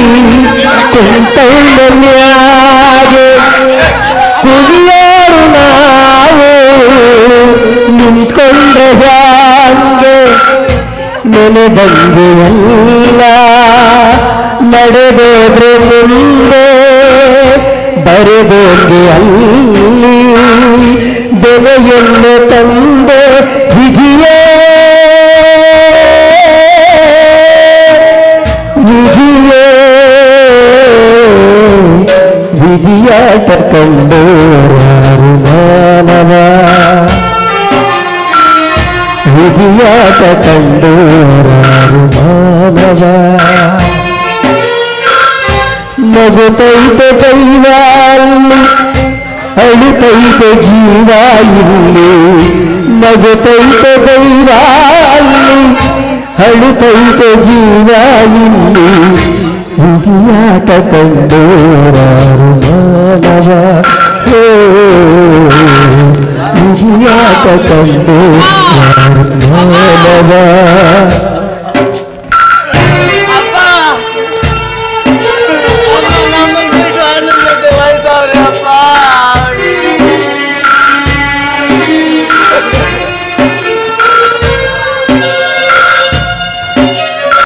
ಕುಂತೈಲನ್ಯಾಗೆ ಕುಣಿಯೋರು ನಾವು ನಿಂತ್ಕೊಂಡ್ರೆ ಹ್ಯಾಂಗೆ ನೆನೆದಂಗೆ ಎಲ್ಲ ನಡೆದೋದ್ರೆ ಮುಂದೆ ಬರೆದೋಗೆ ಅಲ್ಲಿ ಬೆಲೆಯನ್ನು ತಂದೆ ವಿಧಿಯೇ ವಿಧಿಯೇ ವಿಧಿಯಾಟ ಕಂಡೋರಾರು ಮಾನವ ವಿಧಿಯಾಟ ಕಂಡೋರಾರು ಮಾನವ ನಗುತ್ತೈತೆ ದೈವ ಅಲ್ಲಿ ಅಳುತ್ತೈತೆ ಜೀವ ಇಲ್ಲಿ ನಗುತ್ತೈತೆ ದೈವ ಅಲ್ಲಿ ಅಳುತ್ತೈತೆ ಜೀವ ಇಲ್ಲಿ ವಿಧಿಯಾಟ ಕಂಡೋರಾರು ಮಾನವ ಓ ವಿಧಿಯಾಟ ಕಂಡೋರಾರು ಮಾನವ